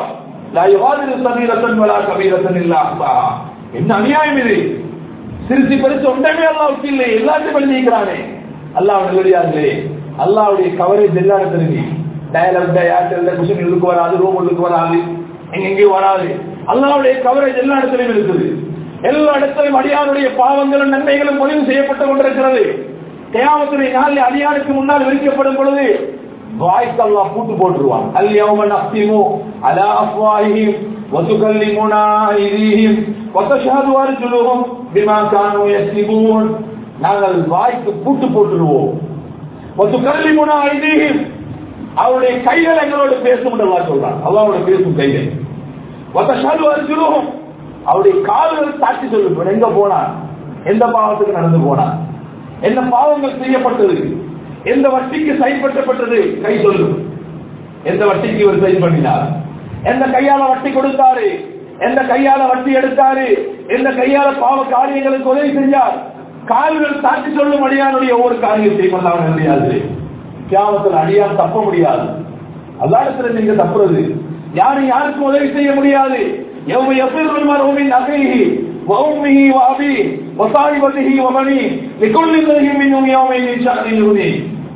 லா யுகாதிரு சமீரத்தன் வலா கபீரத்தன் இல்லா அஹ்சாஹா. என்ன அநியாயம் இது சிறுசி பெருசு ஒன்றமே அல்லாவுக்கு இல்லை எல்லாத்தையும் எழுதிக்கிறானே அல்லாஹ் நல்லடியார்களே அல்லாவுடைய கவரேஜ் எல்லா இடத்துலையும் டயலர்ட ஏர்டெல்ல குஷன் உள்ளுக்கு வராது ரூம் உள்ளுக்கு வராது எங்கெங்கேயும் வராது அல்லாவுடைய கவரேஜ் எல்லா இடத்துலையும் இருக்குது எல்லா இடத்திலும் அடியாருடைய பாவங்களும் நன்மைகளும் பதிவு செய்யப்பட்டு கொண்டிருக்கிறது தேவத்துடைய நாளில் அடியாருக்கு முன்னால் விரிக்கப்படும் பொழுது வாய்க்கு அல்லாஹ் பூட்டு போட்டுருவான் அல்யௌம நஃப்திமு அலா அஃப்வாஹிஹிம் வதுகல்லிமுனா ஐதீஹிம் வதஷஹது அர்ஜுலுஹும் பிமா கானூ யக்ஸிபூன் நாங்கள் வாய்க்கு பூட்டு போட்டுருவோம் வதுகல்லிமுனா ஐதீஹிம் அவருடைய கைகள் எங்களோடு பேசும் என்று அல்லாஹ் சொல்றான் அல்லாஹ்வோட பேசும் கைகள் வதஷஹது அர்ஜுலுஹும் அவருடைய கால்கள் சாட்சி சொல்லும் எங்க போனான் எந்த பாவத்துக்கு நடந்து போனான் என்ன பாவங்கள் செய்யப்பட்டது எந்த வட்டிக்கு செயல்பட்டப்பட்டது கை சொல்லும் எந்த வட்டிக்கு இவர் சைன் பண்ணினார் எந்த கையால வட்டி கொடுத்தாரு எந்த கையால வட்டி எடுத்தாரு எந்த கையால பாவ காரியங்களுக்கு உதவி செஞ்சார் கால்கள் சாட்சி சொல்லும் அடியானுடைய ஒவ்வொரு காரியத்தை கொண்டாட முடியாது கியாமத்தில் அடியான் தப்ப முடியாது அல்லாடத்துல நீங்க தப்புறது யாரும் யாருக்கும் உதவி செய்ய முடியாது يوم يفر المرء من أخيه وأمه وأبيه وصاحبته وبنيه لكل امرئ منهم يومئذ شأن يغنيه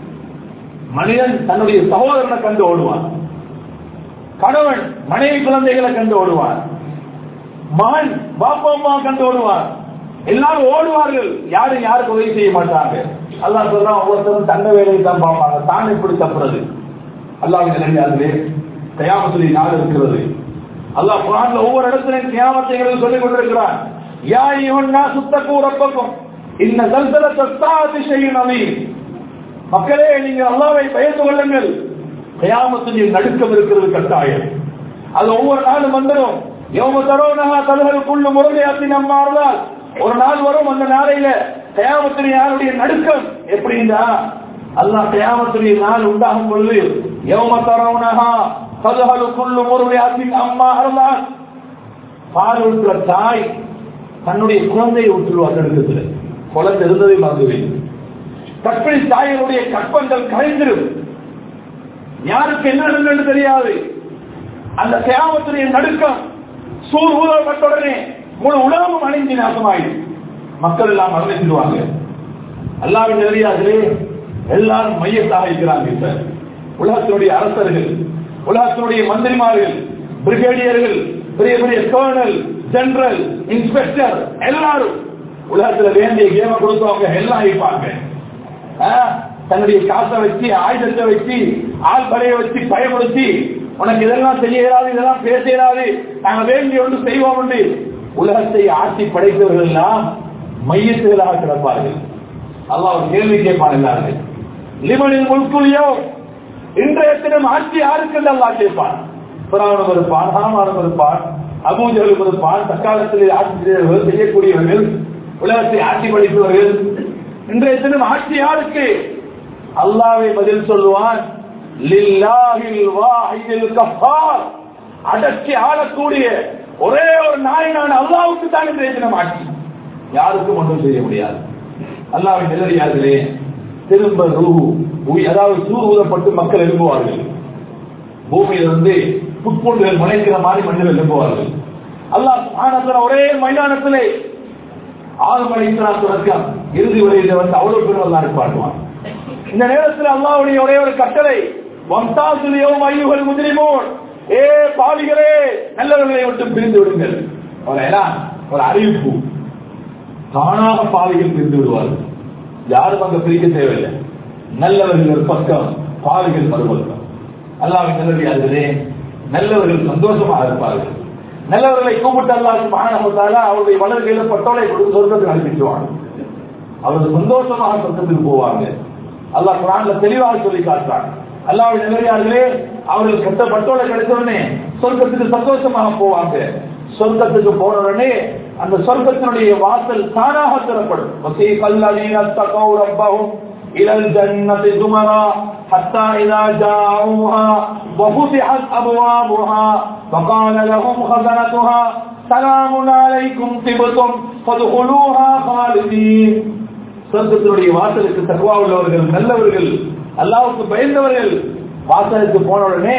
மனிதன் தன்னுடைய சகோதரனை கண்டு ஓடுவான் கணவன் மனைவி குழந்தைகளை கண்டு ஓடுவான் மகன் பாப்பா அம்மா கண்டு ஓடுவான் எல்லாரும் ஓடுவார்கள் யாரும் யாருக்கு உதவி செய்ய மாட்டாங்க அல்லாஹ் சொல்றான் ஒவ்வொருத்தரும் தன்னை வேலையை தான் பார்ப்பாங்க தான் எப்படி தப்புறது அல்லாஹ் நிலையாகவே கயாமத்துடைய நாள் இருக்கிறது அல்லாஹ் குரான்ல ஒவ்வொரு இடத்திலும் கியாமத்தைகளும் சொல்லிக் கொண்டிருக்கிறான் யா இவன்னா சுத்தக்கூ ரப்பக்கும் இன்ன சல்சல தஸ்தாதி செய்யும் அமீன் மக்களே நீங்கள் அல்லாவை பயந்து கொள்ளுங்கள் கயாமத்தின் நடுக்கம் இருக்கிறது கட்டாயம் அது ஒவ்வொரு நாளும் வந்துடும் எவ்வளவு தரோனகா தலகளுக்குள்ள முறையாத்தி நம்ம மாறுதால் ஒரு நாள் வரும் அந்த நாளையில கயாமத்தின் யாருடைய நடுக்கம் எப்படின்னா அல்லாஹ் கயாமத்துடைய நாள் உண்டாகும் பொழுது எவ்வளவு தரோனகா தலகளுக்குள்ள முறையாத்தி அம்மா அருளால் பால் ஊற்றுற தாய் தன்னுடைய குழந்தையை ஊற்றுருவார் நடுக்கத்தில் குழந்தை இருந்ததை மறந்துவேன் கற்பிணி தாயனுடைய கற்பங்கள் கரைந்திரும் யாருக்கு என்ன நடந்தது தெரியாது அந்த கியாமத்துடைய நடுக்கம் சூர் ஊதப்பட்டவுடனே முழு உலகமும் அணிந்து நாசமாயிடும் மக்கள் எல்லாம் மரணிச்சிடுவாங்க அல்லாவின் தெரியாதே எல்லாரும் மையத்தாக இருக்கிறாங்க இப்ப உலகத்தினுடைய அரசர்கள் உலகத்தினுடைய மந்திரிமார்கள் பிரிகேடியர்கள் பெரிய பெரிய கர்னல் ஜெனரல் இன்ஸ்பெக்டர் எல்லாரும் உலகத்துல வேண்டிய கேம கொடுத்தவங்க எல்லாம் இருப்பாங்க தன்னுடைய காசை வச்சு ஆயுதத்தை வச்சு ஆள் படையை வச்சு பயப்படுத்தி உனக்கு இதெல்லாம் செய்ய இயலாது இதெல்லாம் பேச இயலாது நாங்க வேண்டிய ஒன்று செய்வோம் என்று உலகத்தை ஆட்சி படைத்தவர்கள் எல்லாம் மையத்துகளாக கிடப்பார்கள் அல்லாஹ் ஒரு கேள்வி கேட்பான் எல்லார்கள் லிமனின் முழுக்குழியோ இன்றைய தினம் ஆட்சி யாருக்கு என்று அல்லாஹ் கேட்பான் பிராவணம் இருப்பான் ஹாமானம் இருப்பான் அபூஜலும் இருப்பான் தற்காலத்தில் ஆட்சி செய்தவர்கள் செய்யக்கூடியவர்கள் உலகத்தை ஆட்சி படைத்தவர்கள் இன்றைய தினம் ஆட்சி யாருக்கு அல்லாவை பதில் சொல்லுவான் லில்லாஹில் வாஹிதில் கஃபார் அடக்கி ஆளக்கூடிய ஒரே ஒரு நாய் நான் அல்லாவுக்கு தான் இன்றைய தினம் ஆட்சி யாருக்கும் ஒன்றும் செய்ய முடியாது அல்லாவின் நிலையார்களே திரும்ப ரூஹு உய்- அதாவது சூர் ஊதப்பட்டு மக்கள் எழுப்புவார்கள் பூமியிலிருந்து புட்பூண்டுகள் முளைக்கிற மாதிரி மனிதர்கள் எழுப்புவார்கள் அல்லாஹ் ஆனந்தன ஒரே மைதானத்திலே ஆறு மணி தொடக்கம் இறுதி வரையில வந்து அவ்வளவு பேர் எல்லாம் இருப்பாடுவான் இந்த நேரத்தில் அல்லாவுடைய ஒரே ஒரு கட்டளை வம்சாசுலியோ ஐயுகள் முதிரிமோன் ஏ பாவிகளே நல்லவர்களை விட்டு பிரிந்து விடுங்கள் ஒரு எலான், ஒரு அறிவிப்பு தானாக பாவிகள் பிரிந்து விடுவார்கள் யாரும் அங்க பிரிக்க தேவையில்லை நல்லவர்கள் ஒரு பக்கம் பாவிகள் மறுபக்கம் அல்லாவின் நல்லடியார்களே நல்லவர்கள் சந்தோஷமாக இருப்பார்கள் நல்லவர்களை கூப்பிட்டு அல்லாஹ் சுப்ஹானஹு அவருடைய வளர்கையில பட்டோலை கொடுத்து சொர்க்கத்துக்கு அனுப்பிச்சுவாங்க அவர்கள் சந்தோஷமாக சொர்க்கத்துக்கு போவாங்க அல்லாஹ் குரான்ல தெளிவாக சொல்லி காட்டுறான் அல்லாஹ்வின் நல்லடியார்களே அவர்கள் கெட்ட பட்டோலை கிடைத்த உடனே சொர்க்கத்துக்கு சந்தோஷமாக போவாங்க சொர்க்கத்துக்கு போன உடனே அந்த சொர்க்கத்தினுடைய வாசல் தானாக திறப்படும் வசீக அல்லதீன தகவ் ரப்பஹும் إلى الجنة زمرا حتى إذا جاءوها وفتحت أبوابها وقال لهم خزنتها سلام عليكم طبتم فادخلوها خالدين சொர்க்கத்தினுடைய வாசலுக்கு தக்குவா உள்ளவர்கள் நல்லவர்கள் அல்லாவுக்கு பயந்தவர்கள் வாசலுக்கு போன உடனே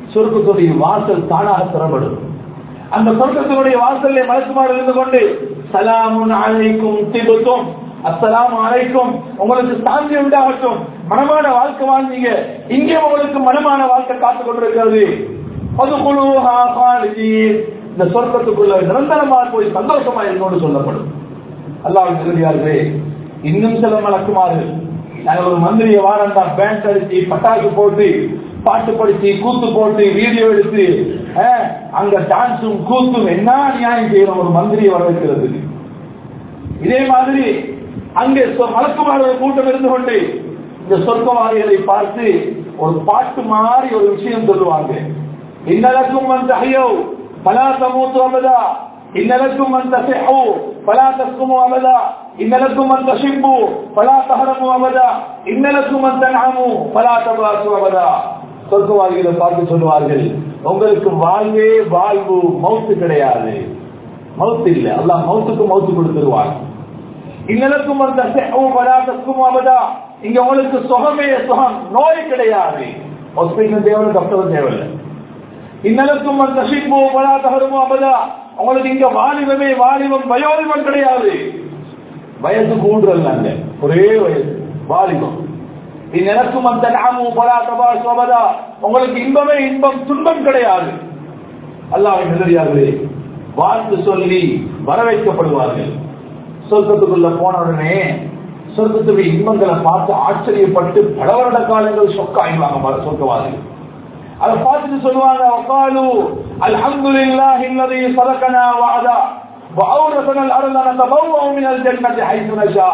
சொர்க்கத்துடைய வாசல் தானாக திறப்படும் அந்த சொர்க்கத்தினுடைய வாசல்ல மலக்குமார் இருந்து கொண்டு சலாமுன் அலைக்கும் திபுத்தும் அஸ்ஸலாமு அலைக்கும் உங்களுக்கு சாந்தி உண்டாகட்டும் மனமான வாழ்க்கை வாழ்ந்தீங்க இங்கே உங்களுக்கு மனமான வாழ்க்கை காத்துக் கொண்டிருக்கிறது பதுகுழுஹா காலிதீன். இந்த சொர்க்கத்துக்குள்ள நிரந்தரமாக போய் சந்தோஷமா இருக்கணும்னு சொல்லப்படும் அல்லாஹ் திருடியார்களே இன்னும் சில மலக்குமார்கள் நாங்கள் ஒரு மந்திரிய வாரம் தான் பேண்ட் அடிச்சு பட்டாசு போட்டு பாட்டு படிச்சு கூத்து போட்டு வீடியோ எடுத்து அஹ், அங்க டான்ஸும் கூத்தும் என்ன நியாயம் செய்யணும் ஒரு மந்திரியை வரவேற்கிறது இதே மாதிரி அங்கே சொ- மலக்குமார்கள் கூட்டம் இருந்து கொண்டு இந்த சொர்க்கவாதிகளை பார்த்து ஒரு பாட்டு மாதிரி ஒரு விஷயம் சொல்லுவாங்க இன்னலக்கும் அந்த ஐயோ பலா தமூத்து அபதா இன்னலக்கும் அந்த சிஹு பலா தஸ்குமு அபதா இன்னலக்கும் அந்த ஷிப்பு பலா தஹரமு அபதா இன்னலக்கும் அந்த நாமு பலா தபாசு அபதா சொர்க்கவாதிகளை பார்த்து சொல்லுவார்கள் உங்களுக்கு வாழ்வே வாழ்வு மௌத்து கிடையாது மவுத்து இல்ல அல்லாஹ் மவுத்துக்கு மவுத்து கொடுத்துருவார் இன்னலுக்கும் அந்த பலாதற்கும் அவதா இங்க உங்களுக்கு சுகமே சுகம் நோய் கிடையாது ஹாஸ்பிட்டல் தேவையில்லை டாக்டர் தேவையில்லை இன்னலுக்கும் அந்த சிம்பு பலா தகருமோ அவதா உங்களுக்கு இங்க வாலிபமே வாலிபம் வயோதிபம் கிடையாது வயசு கூடுதல் அங்க ஒரே வயசு வாலிபம் இந்நிலக்கும் அந்த நாமு பலா தபா சோபதா உங்களுக்கு இன்பமே இன்பம் துன்பம் கிடையாது அல்லாஹ்வின் நல்லடியார்களே வாழ்த்து சொல்லி வரவேற்கப்படுவார்கள் சொர்க்கத்துக்குள்ள போன உடனே சொர்க்கத்துடைய இன்பங்களை பார்த்து ஆச்சரியப்பட்டு பல வருட காலங்கள் சொக்காயிடுவாங்க சொர்க்கவாதிகள் அதை பார்த்துட்டு சொல்லுவாங்க வக்காலு அல்ஹம்துலில்லாஹி அல்லதி சதகனா வஅதா وأورثنا الأرض نتبوأ من الجنة حيث نشاء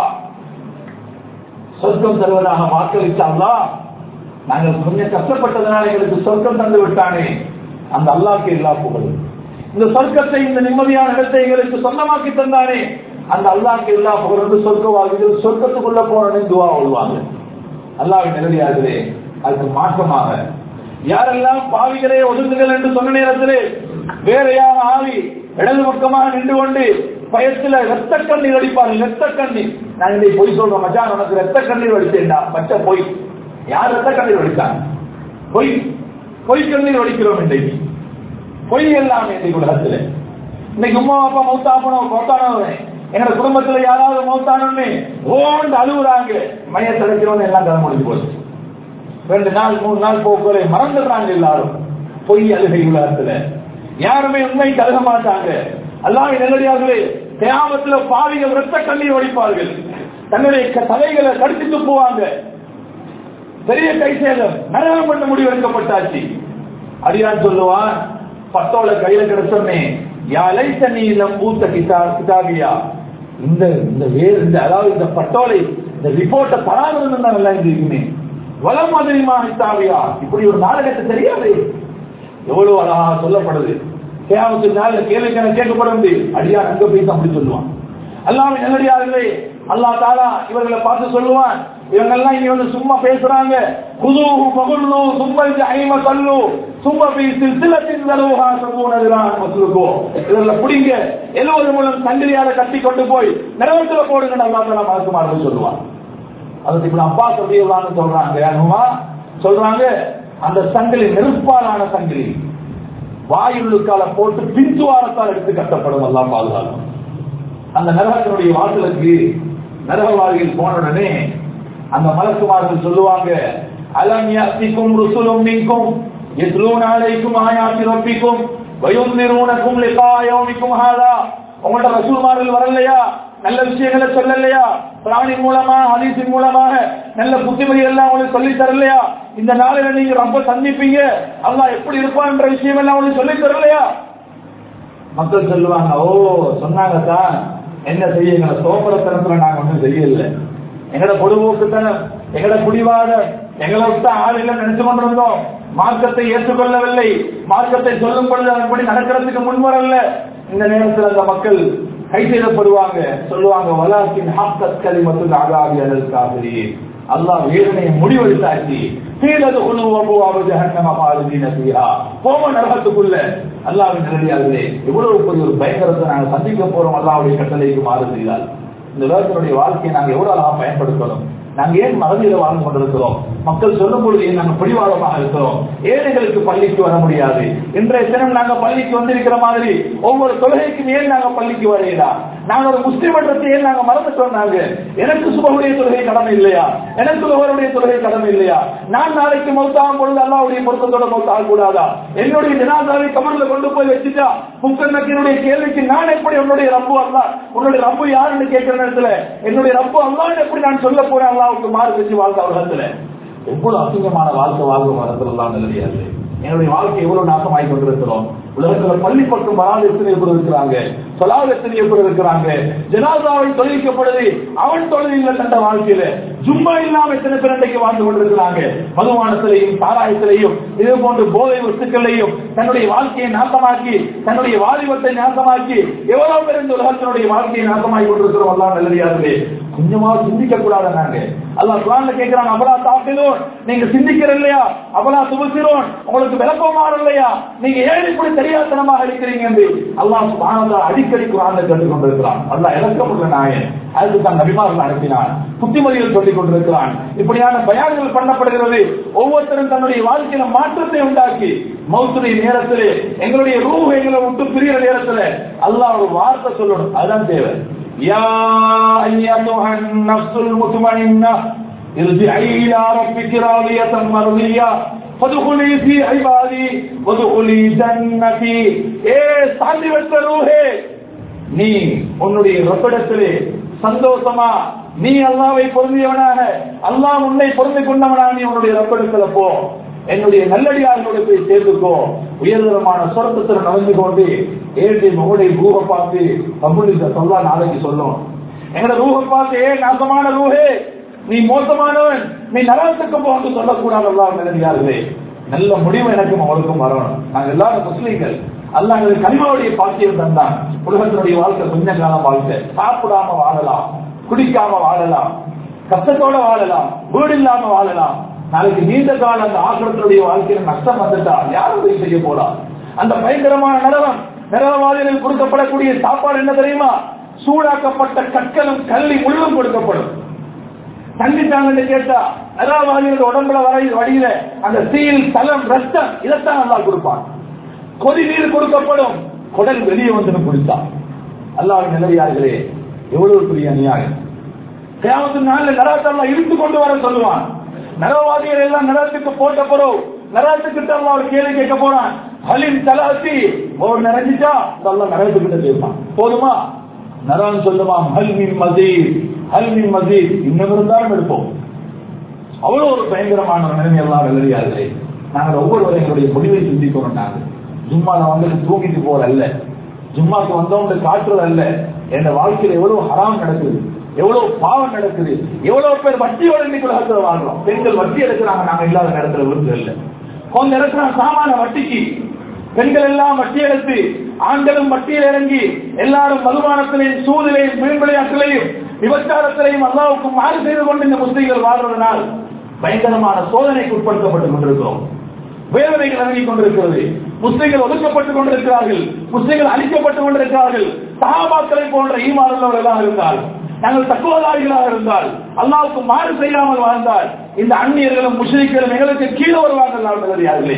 சொர்க்கம் தருவதாக வாக்களித்தாங்களா நாங்கள் கொஞ்சம் கஷ்டப்பட்டதனால எங்களுக்கு சொர்க்கம் தந்து விட்டானே அந்த அல்லாஹ்க்கு எல்லா புகழும் இந்த சொர்க்கத்தை இந்த நிம்மதியான இடத்தை எங்களுக்கு சொந்தமாக்கி தந்தானே அந்த அல்லாஹ்க்கு எல்லா புகழும் வந்து சொர்க்கவாதிகள் சொர்க்கத்துக்குள்ள போனே துவா சொல்லுவாங்க அல்லாஹ்வின் நிலையாகிறே அதுக்கு மாற்றமாக யாரெல்லாம் பாவிகளே ஒதுங்குகள் என்று சொன்ன நேரத்திலே வேற யார் ஆவி இடது பக்கமாக நின்று கொண்டு பயத்துல ரத்த கண்ணீர் அடிப்பார்கள் ரத்த கண்ணீர் நான் இன்னைக்கு பொய் சொல்றேன் மச்சான் உனக்கு ரத்த கண்ணீர் அடிச்சேன்டா பச்சை பொய் யார் ரத்த கண்ணீர் அடித்தாங்க பொய் பொய் கண்ணீர் அடிக்கிறோம் இன்றைக்கு பொய் எல்லாம் இன்னைக்கு உலகத்துல இன்னைக்கு உமா அப்பா மௌத்தாப்பணும் மௌத்தானவன் எங்க குடும்பத்துல யாராவது மௌத்தானு ஓண்டு அழுகுறாங்க மையத்தை அடைக்கிறோம் எல்லாம் கதை முடிஞ்சு போச்சு ரெண்டு நாள் மூணு நாள் போக்குவரை மறந்துடுறாங்க எல்லாரும் பொய் அழுகை உலகத்துல யாருமே உண்மை கருக மாட்டாங்க அல்லாஹ் நல்லடியார்களே கியாமத்துல பாவிகள் ரத்த கண்ணீர் வடிப்பார்கள் தன்னுடைய க- தலைகளை கடிச்சு துப்புவாங்க பெரிய கை சேதம் நரகம் பண்ண முடிவு எடுக்கப்பட்டாச்சு அடியான் சொல்லுவான் பத்தோல கையில கிடைச்சோன்னே யாலை தண்ணியிலம் பூத்த கிதா கிதாபியா இந்த இந்த வேறு இந்த அதாவது இந்த பட்டோலை இந்த ரிப்போர்ட்டை தராமல் இருந்தா நல்லா இருந்திருக்குமே வளம் மாதிரிமா கிதாபியா இப்படி ஒரு நாடகத்தை தெரியாது எவ்வளவு அழகா சொல்லப்படுது கேவத்து நாள் கேள்விக்கான கேட்கப்படும் அடியான் அங்க போய் தான் அப்படி சொல்லுவான் அல்லாம நல்லடியார்களே அல்லா தாலா இவர்களை பார்த்து சொல்லுவான் இவங்கெல்லாம் இங்க வந்து சும்மா பேசுறாங்க குதூஹு பகுல்லு சும்மா ஐம கல்லு சும்மா பி சிலத்தின் தருவா சமூனதுரான் மசுலுக்கோ இவர்களை பிடிங்க எழுவது மூலம் சங்கிலியால கட்டி கொண்டு போய் நிறவத்துல போடுங்க அல்லா தாலா மலக்குமார்கள் சொல்லுவான் அதுக்கு இப்ப அப்பா சொல்லிடலாம்னு சொல்றாங்க யாருமா சொல்றாங்க அந்த சங்கிலி நெருப்பாலான சங்கிலி வாயுள்ளுக்கால போட்டு பின்துவாரத்தால் எடுத்து கட்டப்படும் எல்லாம் பாதுகாக்கும் அந்த நரகத்தினுடைய வாசலுக்கு நரகவாதிகள் போன உடனே அந்த மலக்குமார்கள் சொல்லுவாங்க அலம் யாத்திக்கும் ருசுலும் மீக்கும் எத்லூன் அலைக்கும் ஆயாத்தி ரப்பிக்கும் வயுந்திரூனக்கும் லிகா யௌமிக்கும் ஹாதா உங்களோட ரசூல்மார்கள் வரலையா நல்ல விஷயங்களை சொல்லலையா பிராணி மூலமா ஹதீஸின் மூலமாக நல்ல புத்திமதி எல்லாம் உங்களுக்கு சொல்லி தரலையா இந்த நாளில நீங்க ரொம்ப சந்திப்பீங்க அல்லாஹ் எப்படி இருப்பான்ற விஷயம் எல்லாம் உங்களுக்கு சொல்லி தரலையா மக்கள் சொல்லுவாங்க ஓ சொன்னாங்க தான் என்ன செய்ய எங்களை சோப்பரத்தனத்துல நாங்க ஒண்ணும் செய்யல எங்கட பொதுபோக்குத்தனம் எங்கட குடிவாதம் எங்களை விட்டு ஆள் இல்லை நினைச்சு கொண்டிருந்தோம் மார்க்கத்தை ஏற்றுக்கொள்ளவில்லை மார்க்கத்தை சொல்லும் பொழுது அதன்படி நடக்கிறதுக்கு முன்வரல இந்த நேரத்தில் அந்த மக்கள் கை செய்யப்படுவாங்க சொல்லுவாங்க வலாக்கின் ஹாக்கத் கலிமத்து ஆகாவி அதல் காவிரி அல்லாஹ் வேதனையை முடிவெடுத்தாச்சு கீழது உணவு ஜஹன்னம பாலுதீன ஃபீஹா போம நரகத்துக்குள்ள அல்லாஹ்வின் நிலையாகவே எவ்வளவு பெரிய ஒரு பயங்கரத்தை நாங்கள் சந்திக்க போறோம் அல்லாஹ்வுடைய கட்டளைக்கு மாறு செய்தால் இந்த உலகத்தினுடைய வாழ்க்கையை நாங்கள் எவ்வளவு அழகா பயன்படுத்தணும் நாங்க ஏன் மறதியில வாழ்ந்து கொண்டிருக்கிறோம் மக்கள் சொல்லும் பொழுது ஏன் நாங்க பிடிவாதமாக இருக்கிறோம் ஏழைகளுக்கு பள்ளிக்கு வர முடியாது இன்றைய தினம் நாங்க பள்ளிக்கு வந்திருக்கிற மாதிரி ஒவ்வொரு தொழுகைக்கும் ஏன் நாங்க பள்ளிக்கு வரையிடா நாங்க ஒரு முஸ்லிம் மன்றத்தை ஏன் நாங்க மறந்துட்டோம் நாங்க எனக்கு சுபகுடைய தொழுகை கடமை இல்லையா எனக்கு ஒருவருடைய தொழுகை கடமை இல்லையா நான் நாளைக்கு மௌத்தாகும் பொழுது அல்லாவுடைய பொருத்தத்தோட மௌத்தாக கூடாதா என்னுடைய ஜனாதாவை கமர்ல கொண்டு போய் வச்சுட்டா முக்கண்ணக்கினுடைய கேள்விக்கு நான் எப்படி உன்னுடைய ரப்பு அல்லா உன்னுடைய ரப்பு யாருன்னு கேட்கிற நேரத்துல என்னுடைய ரப்பு அல்லான்னு எப்படி நான் சொல்ல போறேன் அல்லாவுக்கு மாறு வச்சு வாழ்ந்த உலகத்துல எவ்வளவு அசிங்கமான வாழ்க்கை வாழ்வு வரத்துலாம் நிலையாது என்னுடைய வாழ்க்கை எவ்வளவு நாசமாய் கொண்டிருக்கிறோம் உலகத்துல பள்ளி பக்கம் வராது எத்தனை பேர் இருக்கிறாங்க சொல்லாத எத்தனை பேர் இருக்கிறாங்க ஜனாதாவை தொழிலிக்கப்படுது அவன் தொழில் கண்ட வாழ்க்கையில ஜும்மா இல்லாம எத்தனை பேர் இன்றைக்கு வாழ்ந்து கொண்டிருக்கிறாங்க மதுவானத்திலையும் சாராயத்திலையும் இது போன்ற போதை வஸ்துக்களையும் தன்னுடைய வாழ்க்கையை நாசமாக்கி தன்னுடைய வாலிபத்தை நாசமாக்கி எவ்வளவு பேர் இந்த உலகத்தினுடைய வாழ்க்கையை நாசமாக்கி கொண்டிருக்கிறோம் எல்லாம் நல்லதாகவே கொஞ்சமா சிந்திக்க கூடாது நாங்க அல்லாஹ் குரான்ல கேக்குறாங்க அபலா தாக்கிலோன் நீங்க சிந்திக்கிற இல்லையா அபலா துபசிரோன் உங்களுக்கு விளக்கமான இல்லையா நீங்க ஏன் இப்படி தெரியாதனமாக இருக்கிறீங்க என்று அல்லாஹ் சுபானதா அடிக்கடி குரான்ல கேட்டுக் கொண்டிருக்கிறான் அல்லாஹ் இறக்கமுள்ள நாயன் அதுக்கு தான் நபிமார்கள் அனுப்பினான் புத்திமதிகள் சொல்லிக் கொண்டிருக்கிறான் இப்படியான பயான்கள் பண்ணப்படுகிறது ஒவ்வொருத்தரும் தன்னுடைய வாழ்க்கையில மாற்றத்தை உண்டாக்கி மௌத்துடைய நேரத்திலே எங்களுடைய ரூ எங்களை விட்டு பிரிகிற நேரத்துல அல்லாஹ் ஒரு வார்த்தை சொல்லணும் அதுதான் தேவை يا أيتها النفس المطمئنة ارجعي إلى ربك راضية مرضية فادخلي في عبادي وادخلي جنتي ஏ சாந்தி பெற்ற ரூஹே நீ உன்னுடைய ரப்பிடத்திலே சந்தோஷமா நீ அல்லாவை பொருந்தியவனாக அல்லாஹ் உன்னை பொருந்தி கொண்டவனா நீ உன்னுடைய ரப்பிடத்துல போ என்னுடைய நல்லடியார்களோட போய் சேர்ந்துக்கோ உயர்தரமான சொரத்தத்தில் நடந்து கொண்டு ஏழு மகளுடைய ரூஹ பார்த்து கபுலிச சொல்லா நாளைக்கு சொல்லும் எங்களோட ரூஹ பார்த்து ஏ நாசமான ரூஹே நீ மோசமானவன் நீ நரகத்துக்கு போன்னு சொல்லக்கூடாது அல்லாஹ் நல்லடியார்களே நல்ல முடிவு எனக்கும் அவளுக்கும் வரணும் நாங்க எல்லாரும் முஸ்லீம்கள் அல்லாஹ் எங்களுக்கு கனிமாவுடைய பாக்கியம் தந்தான் உலகத்தினுடைய வாழ்க்கை கொஞ்ச காலம் வாழ்க்கை சாப்பிடாம வாழலாம் குடிக்காம வாழலாம் கஷ்டத்தோட வாழலாம் வீடு இல்லாம வாழலாம் நாளைக்கு நீண்ட கால அந்த ஆசிரத்தினுடைய வாழ்க்கையில நஷ்டம் வந்துட்டா யாரும் உதவி செய்ய போறா அந்த பயங்கரமான நரகம் நரகவாதிகள் கொடுக்கப்படக்கூடிய சாப்பாடு என்ன தெரியுமா சூடாக்கப்பட்ட கற்களும் கல்லி முள்ளும் கொடுக்கப்படும் தங்கிட்டாங்கன்னு கேட்டா நரகவாதிகள் உடம்புல வர வடியில அந்த சீல் தலம் ரத்தம் இதைத்தான் நல்லா கொடுப்பான் கொதி நீர் கொடுக்கப்படும் குடல் வெளியே வந்து குடித்தா அல்லாஹ் நிலையார்களே எவ்வளவு பெரிய அநியாயம் கேமத்து நாளில் நரகத்தெல்லாம் இழுத்து கொண்டு வர சொல்லுவான் நரவாதிகள் எல்லாம் நரகத்துக்கு போட்ட பிறகு நரகத்துக்கிட்ட எல்லாம் ஒரு கேள்வி கேட்க போறான் ஹலின் தலாசி ஒரு நிறைஞ்சிட்டா அதெல்லாம் நரகத்துக்கிட்ட கேட்பான் போதுமா நரகம் சொல்லுமா ஹல்மின் மசீத் ஹல்மின் மசீத் இன்னும் இருந்தாலும் எடுப்போம் அவ்வளவு ஒரு பயங்கரமான ஒரு நிலைமை எல்லாம் வெள்ளடியார்களே நாங்கள் ஒவ்வொருவரும் எங்களுடைய முடிவை சிந்திக்கணும் நாங்கள் ஜும்மால வந்து தூங்கிட்டு போற அல்ல ஜும்மாக்கு வந்தவங்க காட்டுறது அல்ல என் வாழ்க்கையில எவ்வளவு ஹராம் நடக்குது எவ்வளவு பாவம் நடக்குது எவ்வளவு பேர் வட்டியோட இன்னைக்கு உலகத்துல வாழ்றோம் பெண்கள் வட்டி எடுக்கிறாங்க நாங்க இல்லாத நேரத்துல விருது இல்ல கொஞ்ச இடத்துல சாமான வட்டிக்கு பெண்கள் எல்லாம் வட்டி எடுத்து ஆண்களும் வட்டியில் இறங்கி எல்லாரும் மதுபானத்திலையும் சூதிலையும் மீன் விளையாட்டிலையும் விபச்சாரத்திலையும் அல்லாவுக்கு மாறு செய்து கொண்டு இந்த முஸ்லீம்கள் வாழ்றதுனால் பயங்கரமான சோதனைக்கு உட்படுத்தப்பட்டுக் கொண்டிருக்கிறோம் வேதனைகள் இறங்கிக் கொண்டிருக்கிறது முஸ்லிம்கள் ஒதுக்கப்பட்டுக் கொண்டிருக்கிறார்கள் முஸ்லிம்கள் அழிக்கப்பட்டுக் கொண்டிருக்கிறார்கள் சகாபாக்களை போன்ற ஈமானவர்களாக இருந்தால் நாங்கள் தக்குவதாரிகளாக இருந்தால் அல்லாவுக்கு மாறு செய்யாமல் வாழ்ந்தால் இந்த அந்நியர்களும் முஸ்லிம்களும் எங்களுக்கு கீழே வருவார்கள் யார்களே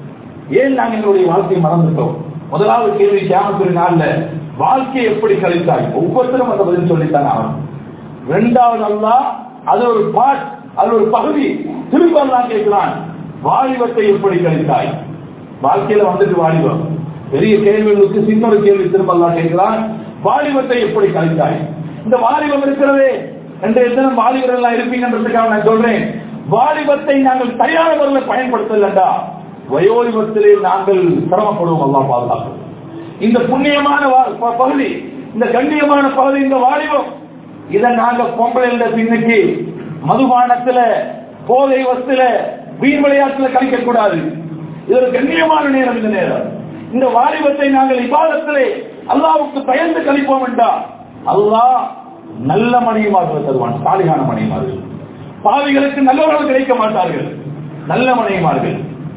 ஏன் நாங்கள் எங்களுடைய வாழ்க்கையை மறந்துட்டோம் முதலாவது கேள்வி கேமத்துறை நாள்ல வாழ்க்கையை எப்படி கழித்தாய் ஒவ்வொருத்தரும் அந்த பதில் சொல்லித்தான் ஆகணும் இரண்டாவது அல்லா அது ஒரு பாட் அது ஒரு பகுதி திரும்ப அல்லா கேட்கிறான் வாலிபத்தை எப்படி கழித்தாய் வாழ்க்கையில வந்துட்டு வாலிபம் பெரிய கேள்விகளுக்கு சின்ன ஒரு கேள்வி திரும்ப அல்லா கேட்கிறான் வாலிபத்தை எப்படி கழித்தாய் இந்த வாலிபம் இருக்கிறதே இன்றைய தினம் வாலிபர்கள் எல்லாம் இருப்பீங்கன்றதுக்காக நான் சொல்றேன் வாலிபத்தை நாங்கள் சரியான முறையில் பயன்படுத்தலண்டா வயோலிபத்திலே நாங்கள் சிரமப்படுவோம் அல்லா பாதுகாப்பு இந்த புண்ணியமான வா- ப- பகுதி இந்த கண்ணியமான பகுதி இந்த வாலிபம் இதை நாங்க பொம்பளை பின்னுக்கு மதுபானத்துல போதை வஸ்துல வீண் விளையாட்டுல கழிக்க கூடாது இது ஒரு கண்ணியமான நேரம் இந்த நேரம் இந்த வாலிபத்தை நாங்கள் இபாதத்திலே அல்லாவுக்கு பயந்து கழிப்போம் என்றா அல்லாஹ் நல்ல மணியமார்கள் தருவான் சாலிகான மணியமார்கள் பாவிகளுக்கு நல்லவர்கள் கிடைக்க மாட்டார்கள் நல்ல மணியமார்கள்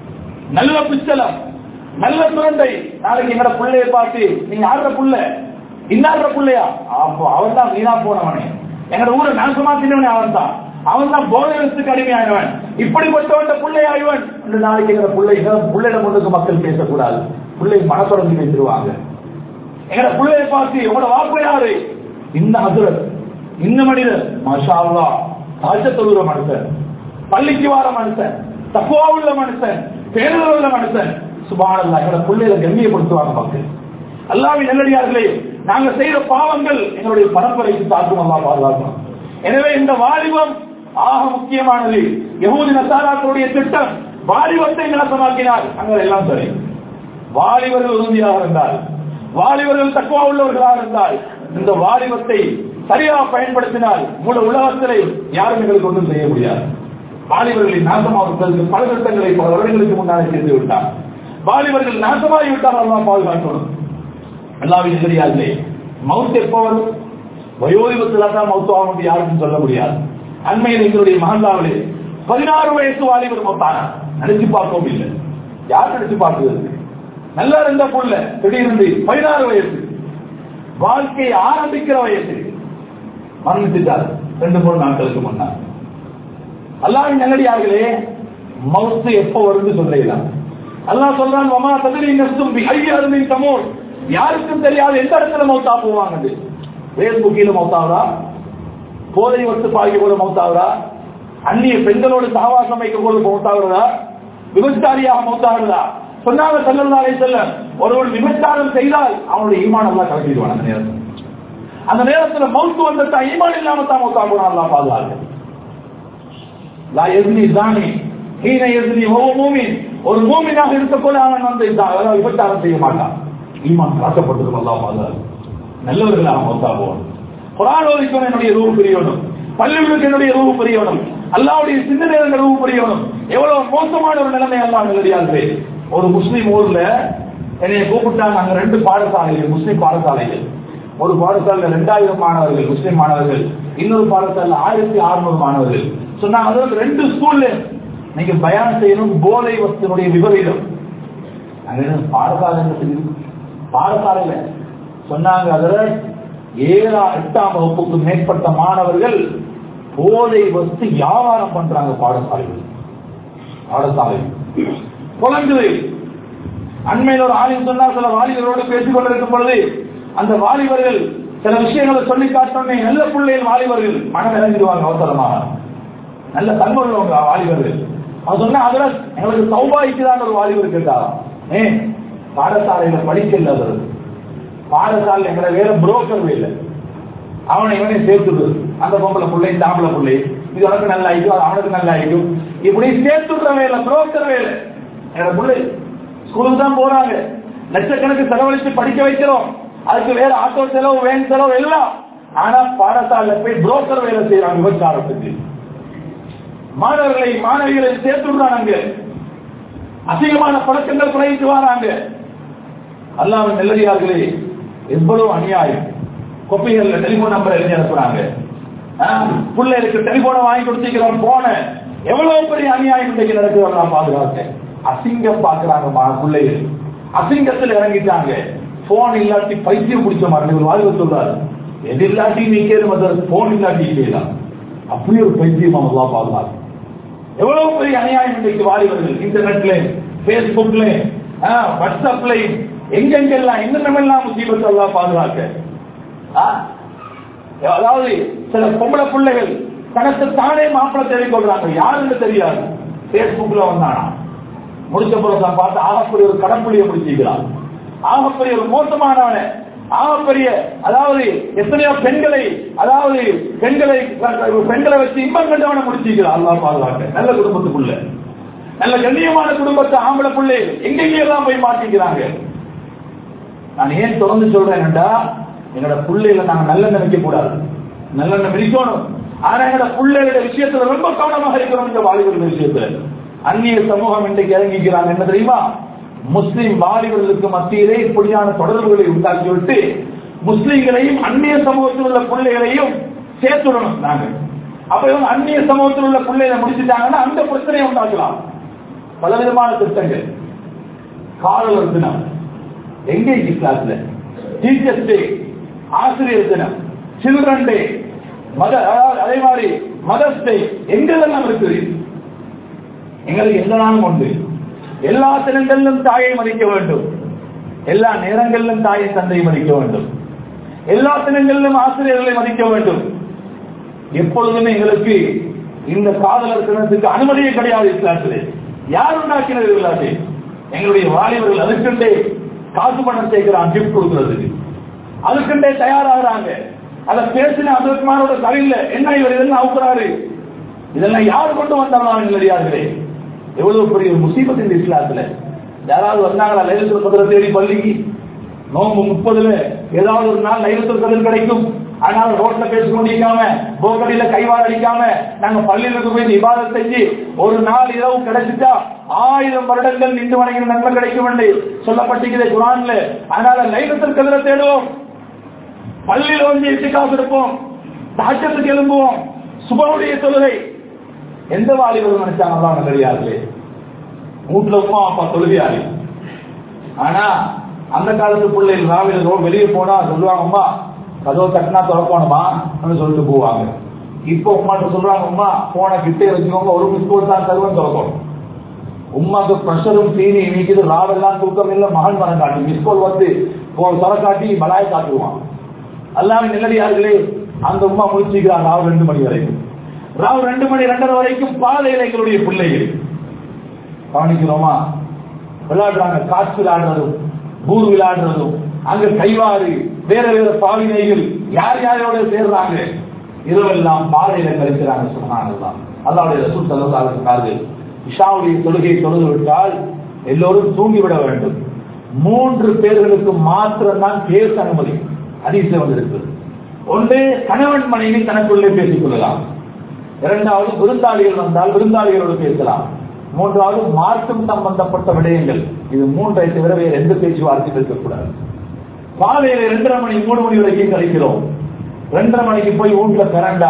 நல்ல பிச்சலம் நல்ல சுரண்டை நாளைக்கு எங்கட பிள்ளைய பார்த்து நீங்க ஆடுற புள்ள இன்னாடுற புள்ளையா அப்போ அவன் தான் வீணா போனவனே எங்கட ஊரை நாசமா தின்னவனே அவன் தான் அவன் தான் போதனத்துக்கு அடிமையானவன் இப்படிப்பட்டவன் பிள்ளை ஆய்வன் இந்த நாளைக்கு எங்க பிள்ளை பிள்ளையிடம் முன்னுக்கு மக்கள் பேசக்கூடாது பிள்ளை மனப்படங்கி வைத்துருவாங்க எங்கட பிள்ளையை பார்த்து உங்களோட வாப்பு யாரு இந்த ஹசரத் இந்த மனிதர் மாஷா அல்லா தாஜ தொழுற மனுஷன் பள்ளிக்கு வார மனுஷன் தக்குவா உள்ள மனுஷன் பேருதல் உள்ள மனுஷன் சுபானல்லா எங்களோட பிள்ளைகளை கண்ணியப்படுத்துவாங்க மக்கள் அல்லாவின் நல்லடியார்களே நாங்க செய்த பாவங்கள் எங்களுடைய பரம்பரைக்கு தாக்கும் அல்லா பாதுகாக்கணும் எனவே இந்த வாலிபம் ஆக முக்கியமானது யகூதி நசாராக்களுடைய திட்டம் வாலிபத்தை நாசமாக்கினார் அங்க எல்லாம் சரி வாலிபர்கள் உறுதியாக இருந்தால் வாலிபர்கள் தக்குவா உள்ளவர்களாக இருந்தால் இந்த வாலிபத்தை சரியாக பயன்படுத்தினால் முழு உலகத்திலே யாரும் எங்களுக்கு ஒன்றும் செய்ய முடியாது வாலிபர்களின் நாசமாவதற்கு பல திட்டங்களை பல வருடங்களுக்கு முன்னாலே செய்து விட்டார் வாலிபர்கள் நாசமாகி விட்டார் எல்லாம் பாதுகாக்கணும் எல்லாவின் தெரியாதுலே மவுத் எப்போ வரும் வயோதிபத்தில் தான் மவுத் ஆகும் யாருக்கும் சொல்ல முடியாது அண்மையில் எங்களுடைய மகந்தாவிலே பதினாறு வயசு வாலிபர் மொத்தான நினைச்சு பார்க்கவும் இல்லை யார் நினைச்சு பார்க்கிறது நல்லா இருந்த புள்ள திடீர்னு பதினாறு வயசு வாழ்க்கை ஆரம்பிக்கிற வயசு மரணித்துட்டார் ரெண்டு மூணு நாட்களுக்கு முன்னாள் அல்லாவின் நல்லடியார்களே மவுத்து எப்போ வரும்னு சொல்லலாம் அல்லாஹ் சொல்றான் மமா ததிரி நஸ்தும் ஐயாருமின் தமோர் யாருக்கும் தெரியாது எந்த இடத்துல மௌத்தா போவாங்க பேஸ்புக்கில மௌத்தாவதா போதை வத்து பாகி போல மௌத்தாவதா அந்நிய பெண்களோடு சகவாசம் வைக்க போது மௌத்தாகிறதா விபச்சாரியாக மௌத்தாகிறதா சொன்னாங்க செல்லல்லாலே செல்ல ஒருவன் விபச்சாரம் செய்தால் அவனுடைய ஈமான் எல்லாம் கலக்கிடுவான் அந்த நேரத்தில் அந்த நேரத்தில் மௌத்து வந்தா ஈமான் இல்லாம தான் மௌத்தா போனா பாதுகாக்க லா எதிரி தானே ஹீன எதிரி ஓ மூமின் ஒரு மூமினாக இருக்கக்கூட அவன் வந்து அதாவது விபச்சாரம் செய்ய மாட்டான் ஈமான் காக்கப்பட்டது அல்லா பாதுகாப்பு நல்லவர்களாக மௌத்தா போவான் குரான் ஓதிக்கும் என்னுடைய ரூபு பிரியணும் பள்ளிகளுக்கு என்னுடைய ரூபு பிரியணும் அல்லாவுடைய சிந்தனைகள் ரூபு பிரியணும் எவ்வளவு மோசமான ஒரு நிலைமை எல்லாம் நல்லடியார்கள் ஒரு முஸ்லீம் ஊர்ல என்னைய கூப்பிட்டாங்க அங்க ரெண்டு பாடசாலைகள் முஸ்லீம் பாடசாலைகள் ஒரு பாடசாலையில ரெண்டாயிரம் மாணவர்கள் முஸ்லீம் மாணவர்கள் இன்னொரு பாடசாலையில ஆயிரத்தி அறுநூறு மாணவர்கள் சொன்னாங்க அதாவது ரெண்டு ஸ்கூல்ல நீங்க பயான் செய்யணும் போதை வஸ்தினுடைய விபரீதம் அங்க பாடசாலை என்ன தெரியும் பாடசாலையில சொன்னாங்க அதுல ஏழா எட்டாம் வகுப்புக்கு மேற்பட்ட மாணவர்கள் போதை வஸ்து வியாபாரம் பண்றாங்க பாடசாலைகள் பாடசாலை குழந்தை அண்மையில் ஒரு ஆலிம் சொன்னா சில வாலிபர்களோடு பேசிக் கொண்டிருக்கும் பொழுது அந்த வாலிபர்கள் சில விஷயங்களை சொல்லி காட்டோன்னே நல்ல பிள்ளைகள் வாலிபர்கள் மனம் இறங்கிடுவாங்க அவசரமாக நல்ல தன்மை உள்ளவங்க வாலிபர்கள் அவன் சொன்னா அதுல எங்களுக்கு சௌபாய்க்குதான் ஒரு வாலிபர் கேட்டாரா ஏ பாடசாலையில படிக்கல அவர் பாடசாலை எங்களை வேற புரோக்கர் வேலை அவனை இவனை சேர்த்துடு அந்த பொம்பளை பிள்ளை இந்த ஆம்பளை பிள்ளை இது உனக்கு நல்லா ஆயிடும் அது அவனுக்கு நல்லா ஆயிடும் இப்படி சேர்த்துடுற வேலை புரோக்கர் வேலை எங்களோட பிள்ளை ஸ்கூலுக்கு தான் போறாங்க லட்சக்கணக்கு செலவழித்து படிக்க வைக்கிறோம் அதுக்கு வேற ஆட்டோ செலவு வேன் செலவு எல்லாம் ஆனா பாடசாலையில போய் புரோக்கர் வேலை செய்யறாங்க விபச்சாரத்துக்கு மாணவர்களை மாணவிகளை சேர்த்துடுறாங்க அசிங்கமான பழக்கங்கள் குறைத்து வராங்க அல்லாம நெல்லடியார்களே எவ்வளவு அநியாயம் கொப்பைகள்ல டெலிபோன் நம்பர் எழுதி அனுப்புறாங்க பிள்ளைகளுக்கு டெலிபோனை வாங்கி கொடுத்திருக்கிறோம் போன எவ்வளவு பெரிய அநியாயம் இன்றைக்கு நடக்குது நான் பாதுகாக்க அசிங்கம் பாக்குறாங்க பிள்ளைகள் அசிங்கத்தில் இறங்கிட்டாங்க போன் இல்லாட்டி பைத்தியம் பிடிச்ச மாதிரி ஒரு வாழ்வு சொல்றாரு எது இல்லாட்டி நீ கேது போன் இல்லாட்டி செய்யலாம் அப்படி ஒரு பைத்தியம் அவங்க பாதுகாக்க எவ்வளவு பெரிய அநியாயம் இன்றைக்கு வாலிபர்கள் இன்டர்நெட்ல பேஸ்புக்ல வாட்ஸ்அப்ல எங்கெங்கெல்லாம் என்னென்னமெல்லாம் முசீபத்து எல்லாம் பாதுகாக்க அதாவது சில பொம்பளை பிள்ளைகள் தனக்கு தானே மாப்பிள்ளை தேடிக் கொள்றாங்க யாருன்னு தெரியாது பேஸ்புக்ல வந்தானா முடிச்ச பிறகு தான் பார்த்து ஆகப்பெரிய ஒரு கடப்புள்ளியை முடிச்சிருக்கிறான் ஆகப்பெரிய ஒரு மோசமானவனை ஆகப்பெரிய அதாவது எத்தனையோ பெண்களை அதாவது பெண்களை பெண்களை வச்சு இன்பம் கண்டவனை முடிச்சிருக்கிறான் அல்லா பாதுகாக்க நல்ல குடும்பத்துக்குள்ள நல்ல கண்ணியமான குடும்பத்தை ஆம்பளை பிள்ளை எங்கெங்கெல்லாம் போய் மாட்டிக்கிறாங்க நான் ஏன் தொடர்ந்து சொல்றேன்டா எங்களோட பிள்ளைகளை நாங்க நல்ல நினைக்க கூடாது நல்ல மிதிக்கணும் ஆனா எங்களோட பிள்ளைகளோட விஷயத்துல ரொம்ப கவனமாக இருக்கணும் இந்த வாலிபர்கள் விஷயத்துல அந்நிய சமூகம் இன்றைக்கு இறங்கிக்கிறாங்க என்ன தெரியுமா முஸ்லிம் வாலிபர்களுக்கு மத்தியிலே இப்படியான தொடர்புகளை உண்டாக்கிவிட்டு முஸ்லிம்களையும் அந்நிய சமூகத்தில் உள்ள பிள்ளைகளையும் சேர்த்துடணும் நாங்க அப்ப இவங்க அந்நிய சமூகத்தில் உள்ள பிள்ளைகளை முடிச்சுட்டாங்கன்னா அந்த பிரச்சனையை உண்டாக்கலாம் பலவிதமான திட்டங்கள் காதலர் தினம் எங்கேஜி கிளாஸ்ல டீச்சர்ஸ் டே ஆசிரியர் தினம் சில்ட்ரன் டே மத அதே மாதிரி மதர்ஸ் டே எங்கெல்லாம் இருக்குது எங்களுக்கு எந்த நாளும் உண்டு எல்லா தினங்களிலும் தாயை மதிக்க வேண்டும் எல்லா நேரங்களிலும் தாயை தந்தையை மதிக்க வேண்டும் எல்லா தினங்களிலும் ஆசிரியர்களை மதிக்க வேண்டும் எப்பொழுதுமே எங்களுக்கு இந்த காதலர் தினத்துக்கு அனுமதியே கிடையாது இஸ்லாத்திலே யார் உண்டாக்கினது இல்லாது எங்களுடைய வாலிபர்கள் அதுக்குண்டே காசு பணம் சேர்க்கிறான் கிஃப்ட் கொடுக்கறதுக்கு அதுக்குண்டே தயாராகிறாங்க அதை பேசின அப்துல்குமாரோட சரியில்லை என்ன இவர் இதெல்லாம் அவுக்குறாரு இதெல்லாம் யார் கொண்டு வந்தாலும் இல்லையார்களே எவ்வளவு பெரிய ஒரு முசீபத் இந்த இஸ்லாத்துல யாராவது வந்தாங்களா லைலத்தில் கதிர தேடி பள்ளிக்கு நோம்பு முப்பதுல ஏதாவது ஒரு நாள் லைலத்தில் கதிர் கிடைக்கும் ஆனால் ரோட்ல பேசிக் கொண்டிருக்காம போக்கடியில கைவாறு அடிக்காம நாங்க பள்ளியிலுக்கு போய் இபாதத் செஞ்சு ஒரு நாள் இரவு கிடைச்சிட்டா ஆயிரம் வருடங்கள் நின்று வணங்கின நன்மை கிடைக்கும் என்று சொல்லப்பட்டிருக்கிறது குரான்ல அதனால லைலத்தில் கதிர தேடுவோம் பள்ளியில வந்து எட்டு காசு இருப்போம் தாக்கத்துக்கு எழும்புவோம் சுபவுடைய தொழுகை எந்த வாலிபர் நினைச்சாங்க தான் நல்லடியார்களே வீட்டுல உமா அப்பா தொழுகையாளி ஆனா அந்த காலத்து பிள்ளைகள் ராவில வெளியே போனா சொல்லுவாங்க அம்மா கதவை தட்டினா திறக்கணுமா சொல்லிட்டு போவாங்க இப்போ உமாட்ட சொல்றாங்க அம்மா போன கிட்டே வச்சுக்கோங்க ஒரு மிஸ் கோல் தான் தருவன் திறக்கணும் உமாக்கு ப்ரெஷரும் தீனி நீக்குது ராவெல்லாம் தூக்கம் இல்ல மகன் மரம் காட்டி மிஸ் கோல் வந்து தொலை காட்டி மலாய் காட்டுவான் அல்லாம நிலடியார்களே அந்த உமா முடிச்சுக்கிறார் ராவ் ரெண்டு மணி வரைக்கும் ராவ் ரெண்டு மணி ரெண்டரை வரைக்கும் பாதையில எங்களுடைய பிள்ளைகள் கவனிக்கிறோமா விளையாடுறாங்க காற்று விளையாடுறதும் பூர் விளையாடுறதும் அங்க கைவாறு வேற வேற பாவினைகள் யார் யாரோட சேர்றாங்க இரவெல்லாம் பாதையில கழிக்கிறாங்க சுகானதான் அல்லாவுடைய ரசூல் செல்லதாக சொன்னார்கள் இஷாவுடைய தொழுகையை தொழுது விட்டால் எல்லோரும் தூங்கிவிட வேண்டும் மூன்று பேர்களுக்கு மாத்திரம்தான் பேச அனுமதி அதிசயம் வந்திருக்கு ஒன்று கணவன் மனைவி தனக்குள்ளே பேசிக் கொள்ளலாம் இரண்டாவது விருந்தாளிகள் வந்தால் விருந்தாளிகளோடு பேசலாம் மூன்றாவது மார்க்கம் சம்பந்தப்பட்ட விடயங்கள் இது மூன்றை தவிர வேறு எந்த பேச்சுவார்த்தையும் இருக்கக்கூடாது காலையில ரெண்டரை மணி மூணு மணி வரைக்கும் கிடைக்கிறோம் ரெண்டரை மணிக்கு போய் வீட்டுல பிறண்டா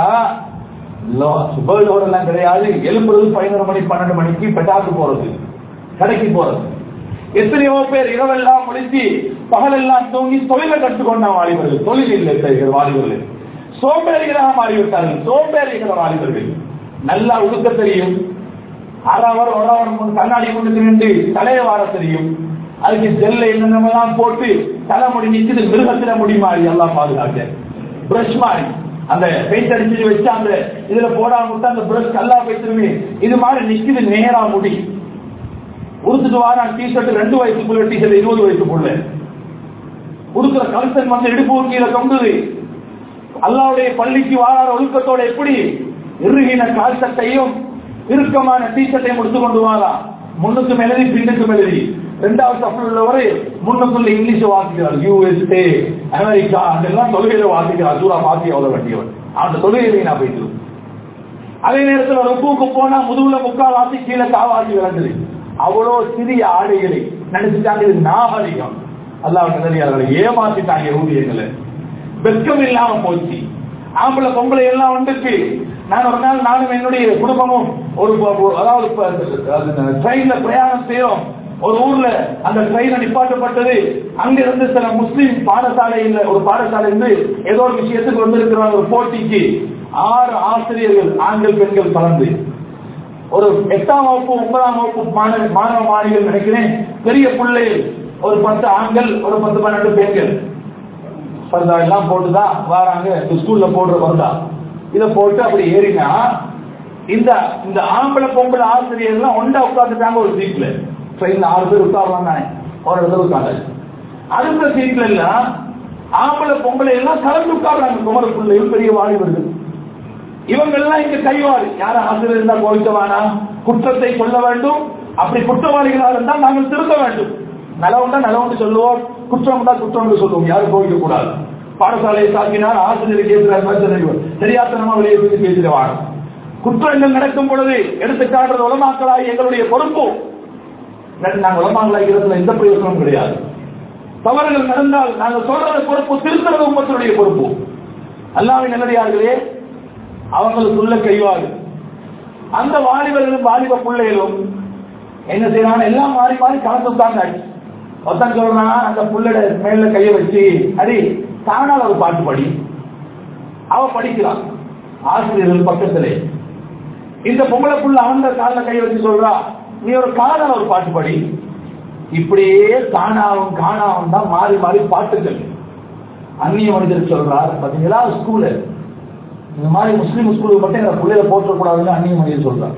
சுபலோர் எல்லாம் கிடையாது எழுப்புறது பதினொரு மணி பன்னெண்டு மணிக்கு பெட்டாக்கு போறது கடைக்கு போறது எத்தனையோ பேர் இரவெல்லாம் முடிச்சு பகலெல்லாம் தூங்கி தொழிலை கற்றுக்கொண்ட வாலிபர்கள் தொழில் இல்லை செய்கிற வாலிபர்கள் சோம்பேறிகளாக மாறிவிட்டார்கள் சோம்பேறிகிற வாலிபர்கள் நல்லா உடுக்க தெரியும் அறவர் ஒரவர் முன் கண்ணாடி கொண்டு நின்று தலையை வார தெரியும் அதுக்கு ஜெல்ல என்னென்னலாம் போட்டு தலைமுடி நிக்குது மிருகத்தில முடி மாறி எல்லாம் பாதுகாக்க பிரஷ் மாறி அந்த பெயிண்ட் அடிச்சு வச்சு அந்த இதுல போடாம விட்டு அந்த பிரஷ் கல்லா போயிட்டுருமே இது மாதிரி நிக்குது நேரா முடி உடுத்துட்டு வாரான் டி ஷர்ட் ரெண்டு வயசுக்குள்ள டி ஷர்ட் இருபது வயசுக்குள்ள உடுக்கிற கல்சன் வந்து இடுப்பு கீழே தொங்குது அல்லாவுடைய பள்ளிக்கு வாராத ஒழுக்கத்தோட எப்படி இறுகின கால் சட்டையும் இறுக்கமான டி ஷர்ட்டையும் முடித்து கொண்டு வாரா முன்னுக்கும் எழுதி பின்னுக்கும் எழுதி ரெண்டாவது சப்ளை உள்ளவரை முன்னுக்குள்ள இங்கிலீஷ் வாசிக்கிறார் யூஎஸ்ஏ அமெரிக்கா அதெல்லாம் தொழுகையில வாசிக்கிறார் சூறா வாசி அவ்வளவு வேண்டியவன் அந்த தொழுகையில நான் போயிட்டு அதே நேரத்தில் ரொப்புக்கு போனா முதுகுல முக்கால் வாசி கீழே காவாசி விளங்குது அவ்வளோ சிறிய ஆடைகளை நினைச்சுட்டாங்க இது நாகரிகம் அல்லாஹ் நல்லடியார்களை ஏமாத்திட்டாங்க ஊழியர்களை வெட்கம் இல்லாம போச்சு ஆம்பளை பொம்பளை எல்லாம் வந்துட்டு நான் ஒரு நாள் நானும் என்னுடைய குடும்பமும் ஒரு ஒரு- அதாவது ட்ரெயின்ல பிரயாணம் செய்யறோம் ஒரு ஊர்ல அந்த ட்ரெயின் நிப்பாட்டப்பட்டது அங்க இருந்து சில முஸ்லீம் பாடசாலையில் ஒரு பாடசாலை இருந்து ஏதோ ஒரு விஷயத்துக்கு வந்திருக்கிறாங்க ஒரு போட்டிக்கு ஆறு ஆசிரியர்கள் ஆண்கள் பெண்கள் கலந்து ஒரு எட்டாம் வகுப்பு ஒன்பதாம் வகுப்பு மாணவ மாணவ மாணவிகள் நினைக்கிறேன் பெரிய பிள்ளைகள் ஒரு பத்து ஆண்கள் ஒரு பத்து பன்னெண்டு பெண்கள் பரதா எல்லாம் போட்டுதான் வராங்க இந்த ஸ்கூல்ல போடுற பரதா இத போட்டு அப்படி ஏறினா இந்த இந்த ஆம்பளை பொம்பளை ஆசிரியர் எல்லாம் ஒண்டா உட்காந்துட்டாங்க ஒரு சீட்ல ட்ரெயின்ல ஆறு பேர் உட்காரலாம் தானே ஒரு இடத்துல உட்காந்து அடுத்த சீட்ல எல்லாம் ஆம்பளை பொம்பளை எல்லாம் கலந்து உட்கார்றாங்க குமர பிள்ளைகள் பெரிய வாலிபர்கள் இவங்க எல்லாம் இங்க கைவாறு யார ஆசிரியர் இருந்தா கோவிச்சவானா குற்றத்தை சொல்ல வேண்டும் அப்படி குற்றவாளிகளாக இருந்தால் நாங்கள் திருத்த வேண்டும் நலவுண்டா நலவுண்டு சொல்லுவோம் குற்றம் தான் குற்றம் என்று சொல்லுவோம் யாரும் கோவிக்க கூடாது பாடசாலையை தாக்கினால் ஆசிரியர் கேட்கிறார் தெரியாதனமா வெளியே போய் பேசிடுவாங்க குற்றங்கள் நடக்கும் பொழுது எடுத்து காட்டுறது உலமாக்களாகி எங்களுடைய பொறுப்பு நாங்கள் உலமாக்களாகி இருக்கிறதுல எந்த பிரயோசனமும் கிடையாது தவறுகள் நடந்தால் நாங்கள் சொல்றது பொறுப்பு திருத்தறது உம்மத்தினுடைய பொறுப்பு அல்லாவின் நல்லடியார்களே அவங்களுக்குள்ள கைவாறு அந்த வாலிபர்களும் வாலிப பிள்ளைகளும் என்ன செய்யறாங்க எல்லாம் மாறி மாறி கலந்து உட்கார்ந்தாச்சு ஒருத்தன் சொல்றான் அந்த புள்ளட மேல கைய வச்சு அடி தானால் ஒரு பாட்டு படி அவ படிக்கிறான் ஆசிரியர்கள் பக்கத்திலே இந்த பொம்பளை புள்ள அந்த காலில் கை வச்சு சொல்றா நீ ஒரு காதல ஒரு பாட்டு படி இப்படியே காணாவும் காணாவும் தான் மாறி மாறி பாட்டுகள் அந்நிய மனிதர் சொல்றார் பாத்தீங்களா ஸ்கூலு இந்த மாதிரி முஸ்லீம் ஸ்கூலுக்கு மட்டும் எங்க பிள்ளைய போற்றக்கூடாதுன்னு அந்நிய மனிதர் சொல்றார்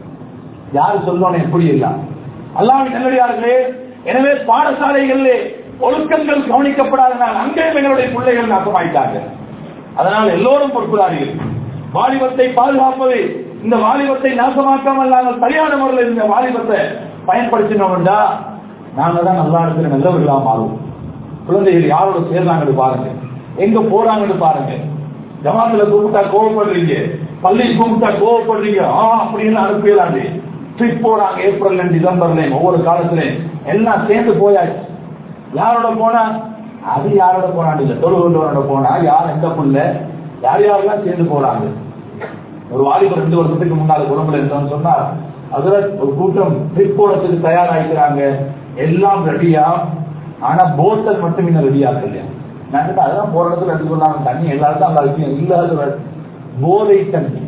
யாரு சொல்லணும் எப்படி இல்ல அல்லாவின் நல்லடியார்களே எனவே பாடசாலைகளிலே ஒழுக்கங்கள் கவனிக்கப்படாதனால் அங்கேயும் எங்களுடைய பிள்ளைகள் நாசமாயிட்டாங்க அதனால் எல்லோரும் பொறுப்புதாரிகள் வாலிபத்தை பாதுகாப்பது இந்த வாலிபத்தை நாசமாக்காமல் நாங்கள் சரியான முறையில் இந்த வாலிபத்தை பயன்படுத்தினோம்டா நாங்க தான் நல்லா இருக்கிற நல்லவர்களா மாறுவோம் குழந்தைகள் யாரோட சேர்றாங்கன்னு பாருங்க எங்க போறாங்கன்னு பாருங்க ஜமாத்துல கூப்பிட்டா கோவப்படுறீங்க பள்ளி கூப்பிட்டா கோவப்படுறீங்க ஆ அப்படின்னு அனுப்பிடலாண்டு ட்ரிப் போறாங்க ஏப்ரல் டிசம்பர்ல ஒவ்வொரு காலத்துலயும் எல்லாம் சேர்ந்து போயாச்சு யாரோட போனா அது யாரோட போனான்னு இல்ல தொழுகொண்டவரோட போனா யார் எந்த புள்ள யார் யாரெல்லாம் சேர்ந்து போறாங்க ஒரு வாலிபர் ரெண்டு வருஷத்துக்கு முன்னால குடும்பம் இருந்தோம்னு சொன்னா அதுல ஒரு கூட்டம் ட்ரிப் போறதுக்கு தயாராகிறாங்க எல்லாம் ரெடியா ஆனா போத்தல் மட்டும் இன்னும் ரெடியா இல்லையா நான் கேட்டா, அதெல்லாம் போற இடத்துல எடுத்து சொன்னாங்க தண்ணி எல்லாருக்கும் அந்த விஷயம் இல்லாத போதை தண்ணி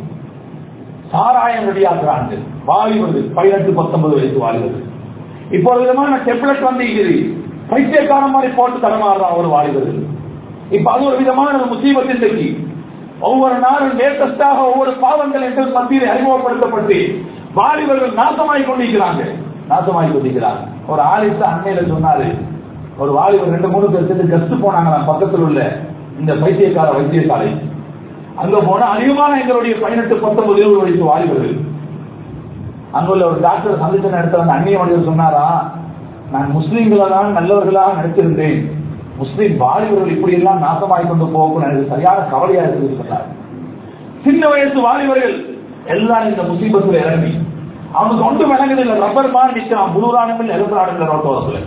சாராயம் ரெடியாக்குறாங்க வாலிபர்கள் பதினெட்டு பத்தொன்பது வயசு வாலிபர்கள் இப்போ ஒரு விதமான டெப்லெட் வந்து இருக்குது பைத்தியக்கார மாதிரி போட்டு தடமாறுறான் ஒரு வாலிபர்கள் இப்ப அது ஒரு விதமான ஒரு முசீபத்தின் தெற்கு ஒவ்வொரு நாளும் லேட்டஸ்டாக ஒவ்வொரு பாவங்கள் எங்கள் மத்தியில் அறிமுகப்படுத்தப்பட்டு வாலிபர்கள் நாசமாய் கொண்டிருக்கிறாங்க நாசமாய் கொண்டிருக்கிறாங்க ஒரு ஆலிச அன்னையில சொன்னாரு ஒரு வாலிபர் ரெண்டு மூணு பேர் சேர்ந்து கஸ்ட் போனாங்க பக்கத்தில் உள்ள இந்த பைத்தியக்கார வைத்தியசாலை அங்க போனா அதிகமான எங்களுடைய பதினெட்டு பத்தொன்பது இருபது வயசு வாலிபர்கள் அங்குள்ள ஒரு டாக்டர் சந்திச்ச நேரத்தில் அந்த அந்நிய மனிதர் சொன்னாரா நான் முஸ்லீம்களை தான் நல்லவர்களாக நடித்திருந்தேன் முஸ்லீம் வாலிபர்கள் இப்படி எல்லாம் நாசமாய் கொண்டு போகும் எனக்கு சரியான கவலையா இருக்குது சொன்னார் சின்ன வயசு வாலிபர்கள் எல்லாம் இந்த முசீபத்துல இறங்கி அவனுக்கு ஒன்று விளங்குது இல்ல ரப்பர் மாதிரி நிற்கிறான் முழுரானும் எழுப்புறானுங்கிற ரோட்டோரத்துல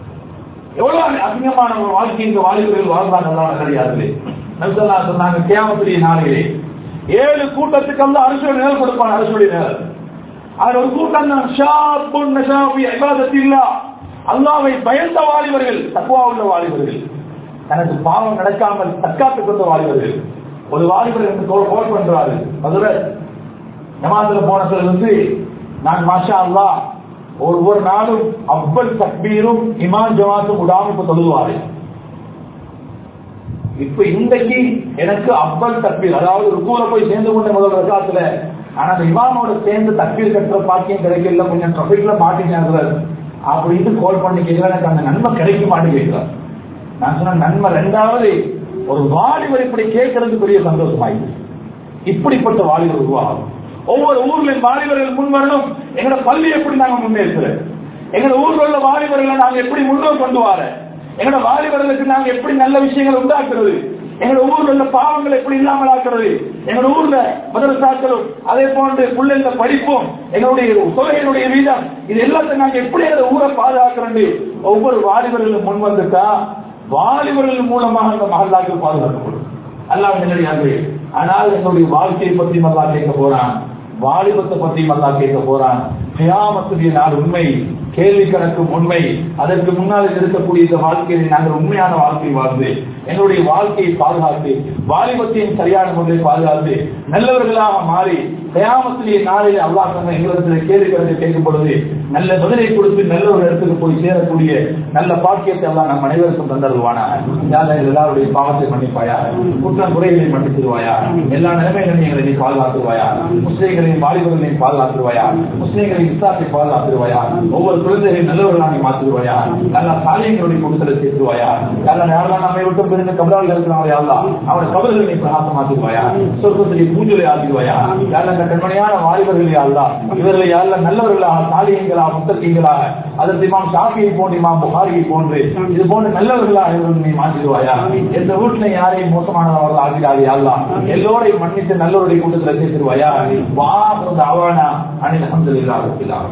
எவ்வளவு அதிகமான ஒரு வாழ்க்கை இந்த வாலிபர்கள் வாழ்றாங்க கிடையாது நபிசல்லா சொன்னாங்க கேமத்துடைய நாளிலே ஏழு கூட்டத்துக்கு வந்து அரசுடைய நிழல் கொடுப்பான் அரசுடைய நிழல் அது ஒரு கூட்டம் தான் ஷாப்புன் நஷாபி இபாதத்தில்லா அல்லாவை பயந்த வாலிபர்கள் தக்குவா உள்ள வாலிபர்கள் தனக்கு பாவம் நடக்காமல் தற்காத்துக் கொண்ட வாலிபர்கள் ஒரு வாலிபர் என்று கோல் பண்றாரு மதுரை ஜமாத்துல போனதுல இருந்து நான் மாஷா அல்லா ஒவ்வொரு நாளும் அவ்வள் தக்பீரும் இமான் ஜமாத்தும் விடாம இப்ப தொழுவாரு இப்ப இன்றைக்கு எனக்கு அவ்வள் தக்பீர் அதாவது ருக்கூல போய் சேர்ந்து கொண்ட முதல் ரகாத்துல ஆனா அந்த இமாமோட சேர்ந்து தக்பீர் கட்டுற பாக்கியம் கிடைக்கல கொஞ்சம் ட்ரபிக்ல மாட்டிக்கிறாங்க அப்படின்னு கால் பண்ணி கேட்கிறேன் எனக்கு அந்த நன்மை கிடைக்க மாட்டேங்கிறார் நான் சொன்ன நன்மை ரெண்டாவது ஒரு வாலிபர் இப்படி கேட்கறது பெரிய சந்தோஷமாயிடுச்சு இப்படிப்பட்ட வாலிபர் உருவாகும் ஒவ்வொரு ஊர்ல வாலிபர்கள் முன் வரணும் எங்களோட பள்ளி எப்படி நாங்க முன்னேற்கிறோம் எங்களோட ஊர்ல உள்ள வாலிபர்களை நாங்க எப்படி முன்னோர் கொண்டு வர எங்களோட வாலிபர்களுக்கு நாங்க எப்படி நல்ல விஷயங்கள் உண்டாக்குறது எங்களோட ஊர்ல உள்ள பாவங்களை எப்படி இல்லாமல் ஆக்குறது எங்களோட ஊர்ல மதரசாக்களும் அதே போன்று பிள்ளைங்க படிப்பும் எங்களுடைய தொகையினுடைய வீதம் இது எல்லாத்தையும் நாங்க எப்படி அந்த ஊரை பாதுகாக்கிறோம் ஒவ்வொரு வாலிபர்களும் முன் வந்துட்டா வாலிபர்கள் மூலமாக அந்த மகல்லாக்கள் பாதுகாக்கப்படும் அல்லாஹ் நிலையாக ஆனால் என்னுடைய வாழ்க்கையை பற்றி அல்லா கேட்க போறான் வாலிபத்தை பற்றி அல்லா கேட்க போறான் கியாமத்துடைய நாள் உண்மை கேள்வி கணக்கும் உண்மை அதற்கு முன்னால் இருக்கக்கூடிய இந்த வாழ்க்கையை நாங்கள் உண்மையான வாழ்க்கை வாழ்ந்து என்னுடைய வாழ்க்கையை பாதுகாத்து வாலிபத்தையும் சரியான முறையில் பாதுகாத்து நல்லவர்களாக மாறி கயாமத்திலேயே நாளில் அல்லாஹ் சொன்ன எங்களிடத்தில் கேள்வி கணக்கு கேட்கும் பொழுது நல்ல பதிலை கொடுத்து நல்ல ஒரு இடத்துக்கு போய் சேரக்கூடிய நல்ல பாக்கியத்தை எல்லாம் நம் அனைவருக்கும் தந்தருவானா யாரை எல்லாருடைய பாவத்தை மன்னிப்பாயா குற்றம் குறைகளை மன்னித்துருவாயா எல்லா நிலைமைகளையும் எங்களை நீ பாதுகாத்துருவாயா முஸ்லீம்களையும் வாலிபர்களையும் பாதுகாத்துருவாயா முஸ்லீம்களின் இஸ்லாத்தை பாதுகாத்துருவாயா ஒவ்வொரு குழந்தைகளையும் நல்லவர்களாக நீ மாற்றுவாயா நல்ல சாலியங்களுடைய கொடுத்தலை சேர்த்துருவாயா நல்ல நேரம் நம்மை விட்டு பிரிந்து கபலாவில் இருக்கிறாங்க யாரெல்லாம் அவருடைய கபல்களை நீ பிரகாசமாக்கிடுவாயா சொர்க்கத்திலே பூஜையை ஆக்கிடுவாயா யாரெல்லாம் இந்த கண்மணியான வாலிபர்கள் யாருலா இவர்களை யாரெல்லாம் நல்லவர்களாக சாலியங்களா முத்தகீங்களாக அதற்கு இமாம் ஷாஃபியை போன்று இமாம் புகாரியை போன்று இது போன்ற நல்லவர்களாக இவர்கள் நீ மாற்றிடுவாயா எந்த வீட்டுல யாரையும் மோசமானவர்கள் ஆகிறாரு யாருலா எல்லோரையும் மன்னித்து நல்லவருடைய கூட்டத்தில் சேர்த்துருவாயா வா அவனா அனில் அஹமதுல்லா இருக்கிறார்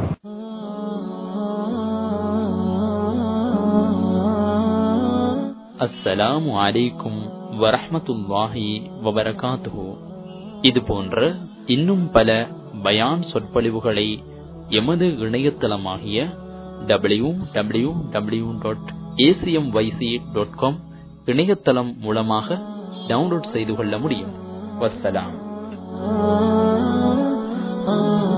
அஸ்ஸலாமு அலைக்கும் வரஹ்மத்துல்லாஹி வபரகாத்துஹு இது போன்ற இன்னும் பல பயான் சொற்பொழிவுகளை எமது இணையதளமாகிய W W W dot ACM YC dot com இணையதளம் மூலமாக டவுன்லோட் செய்து கொள்ள முடியும் வஸ்ஸலாம் ah, ah.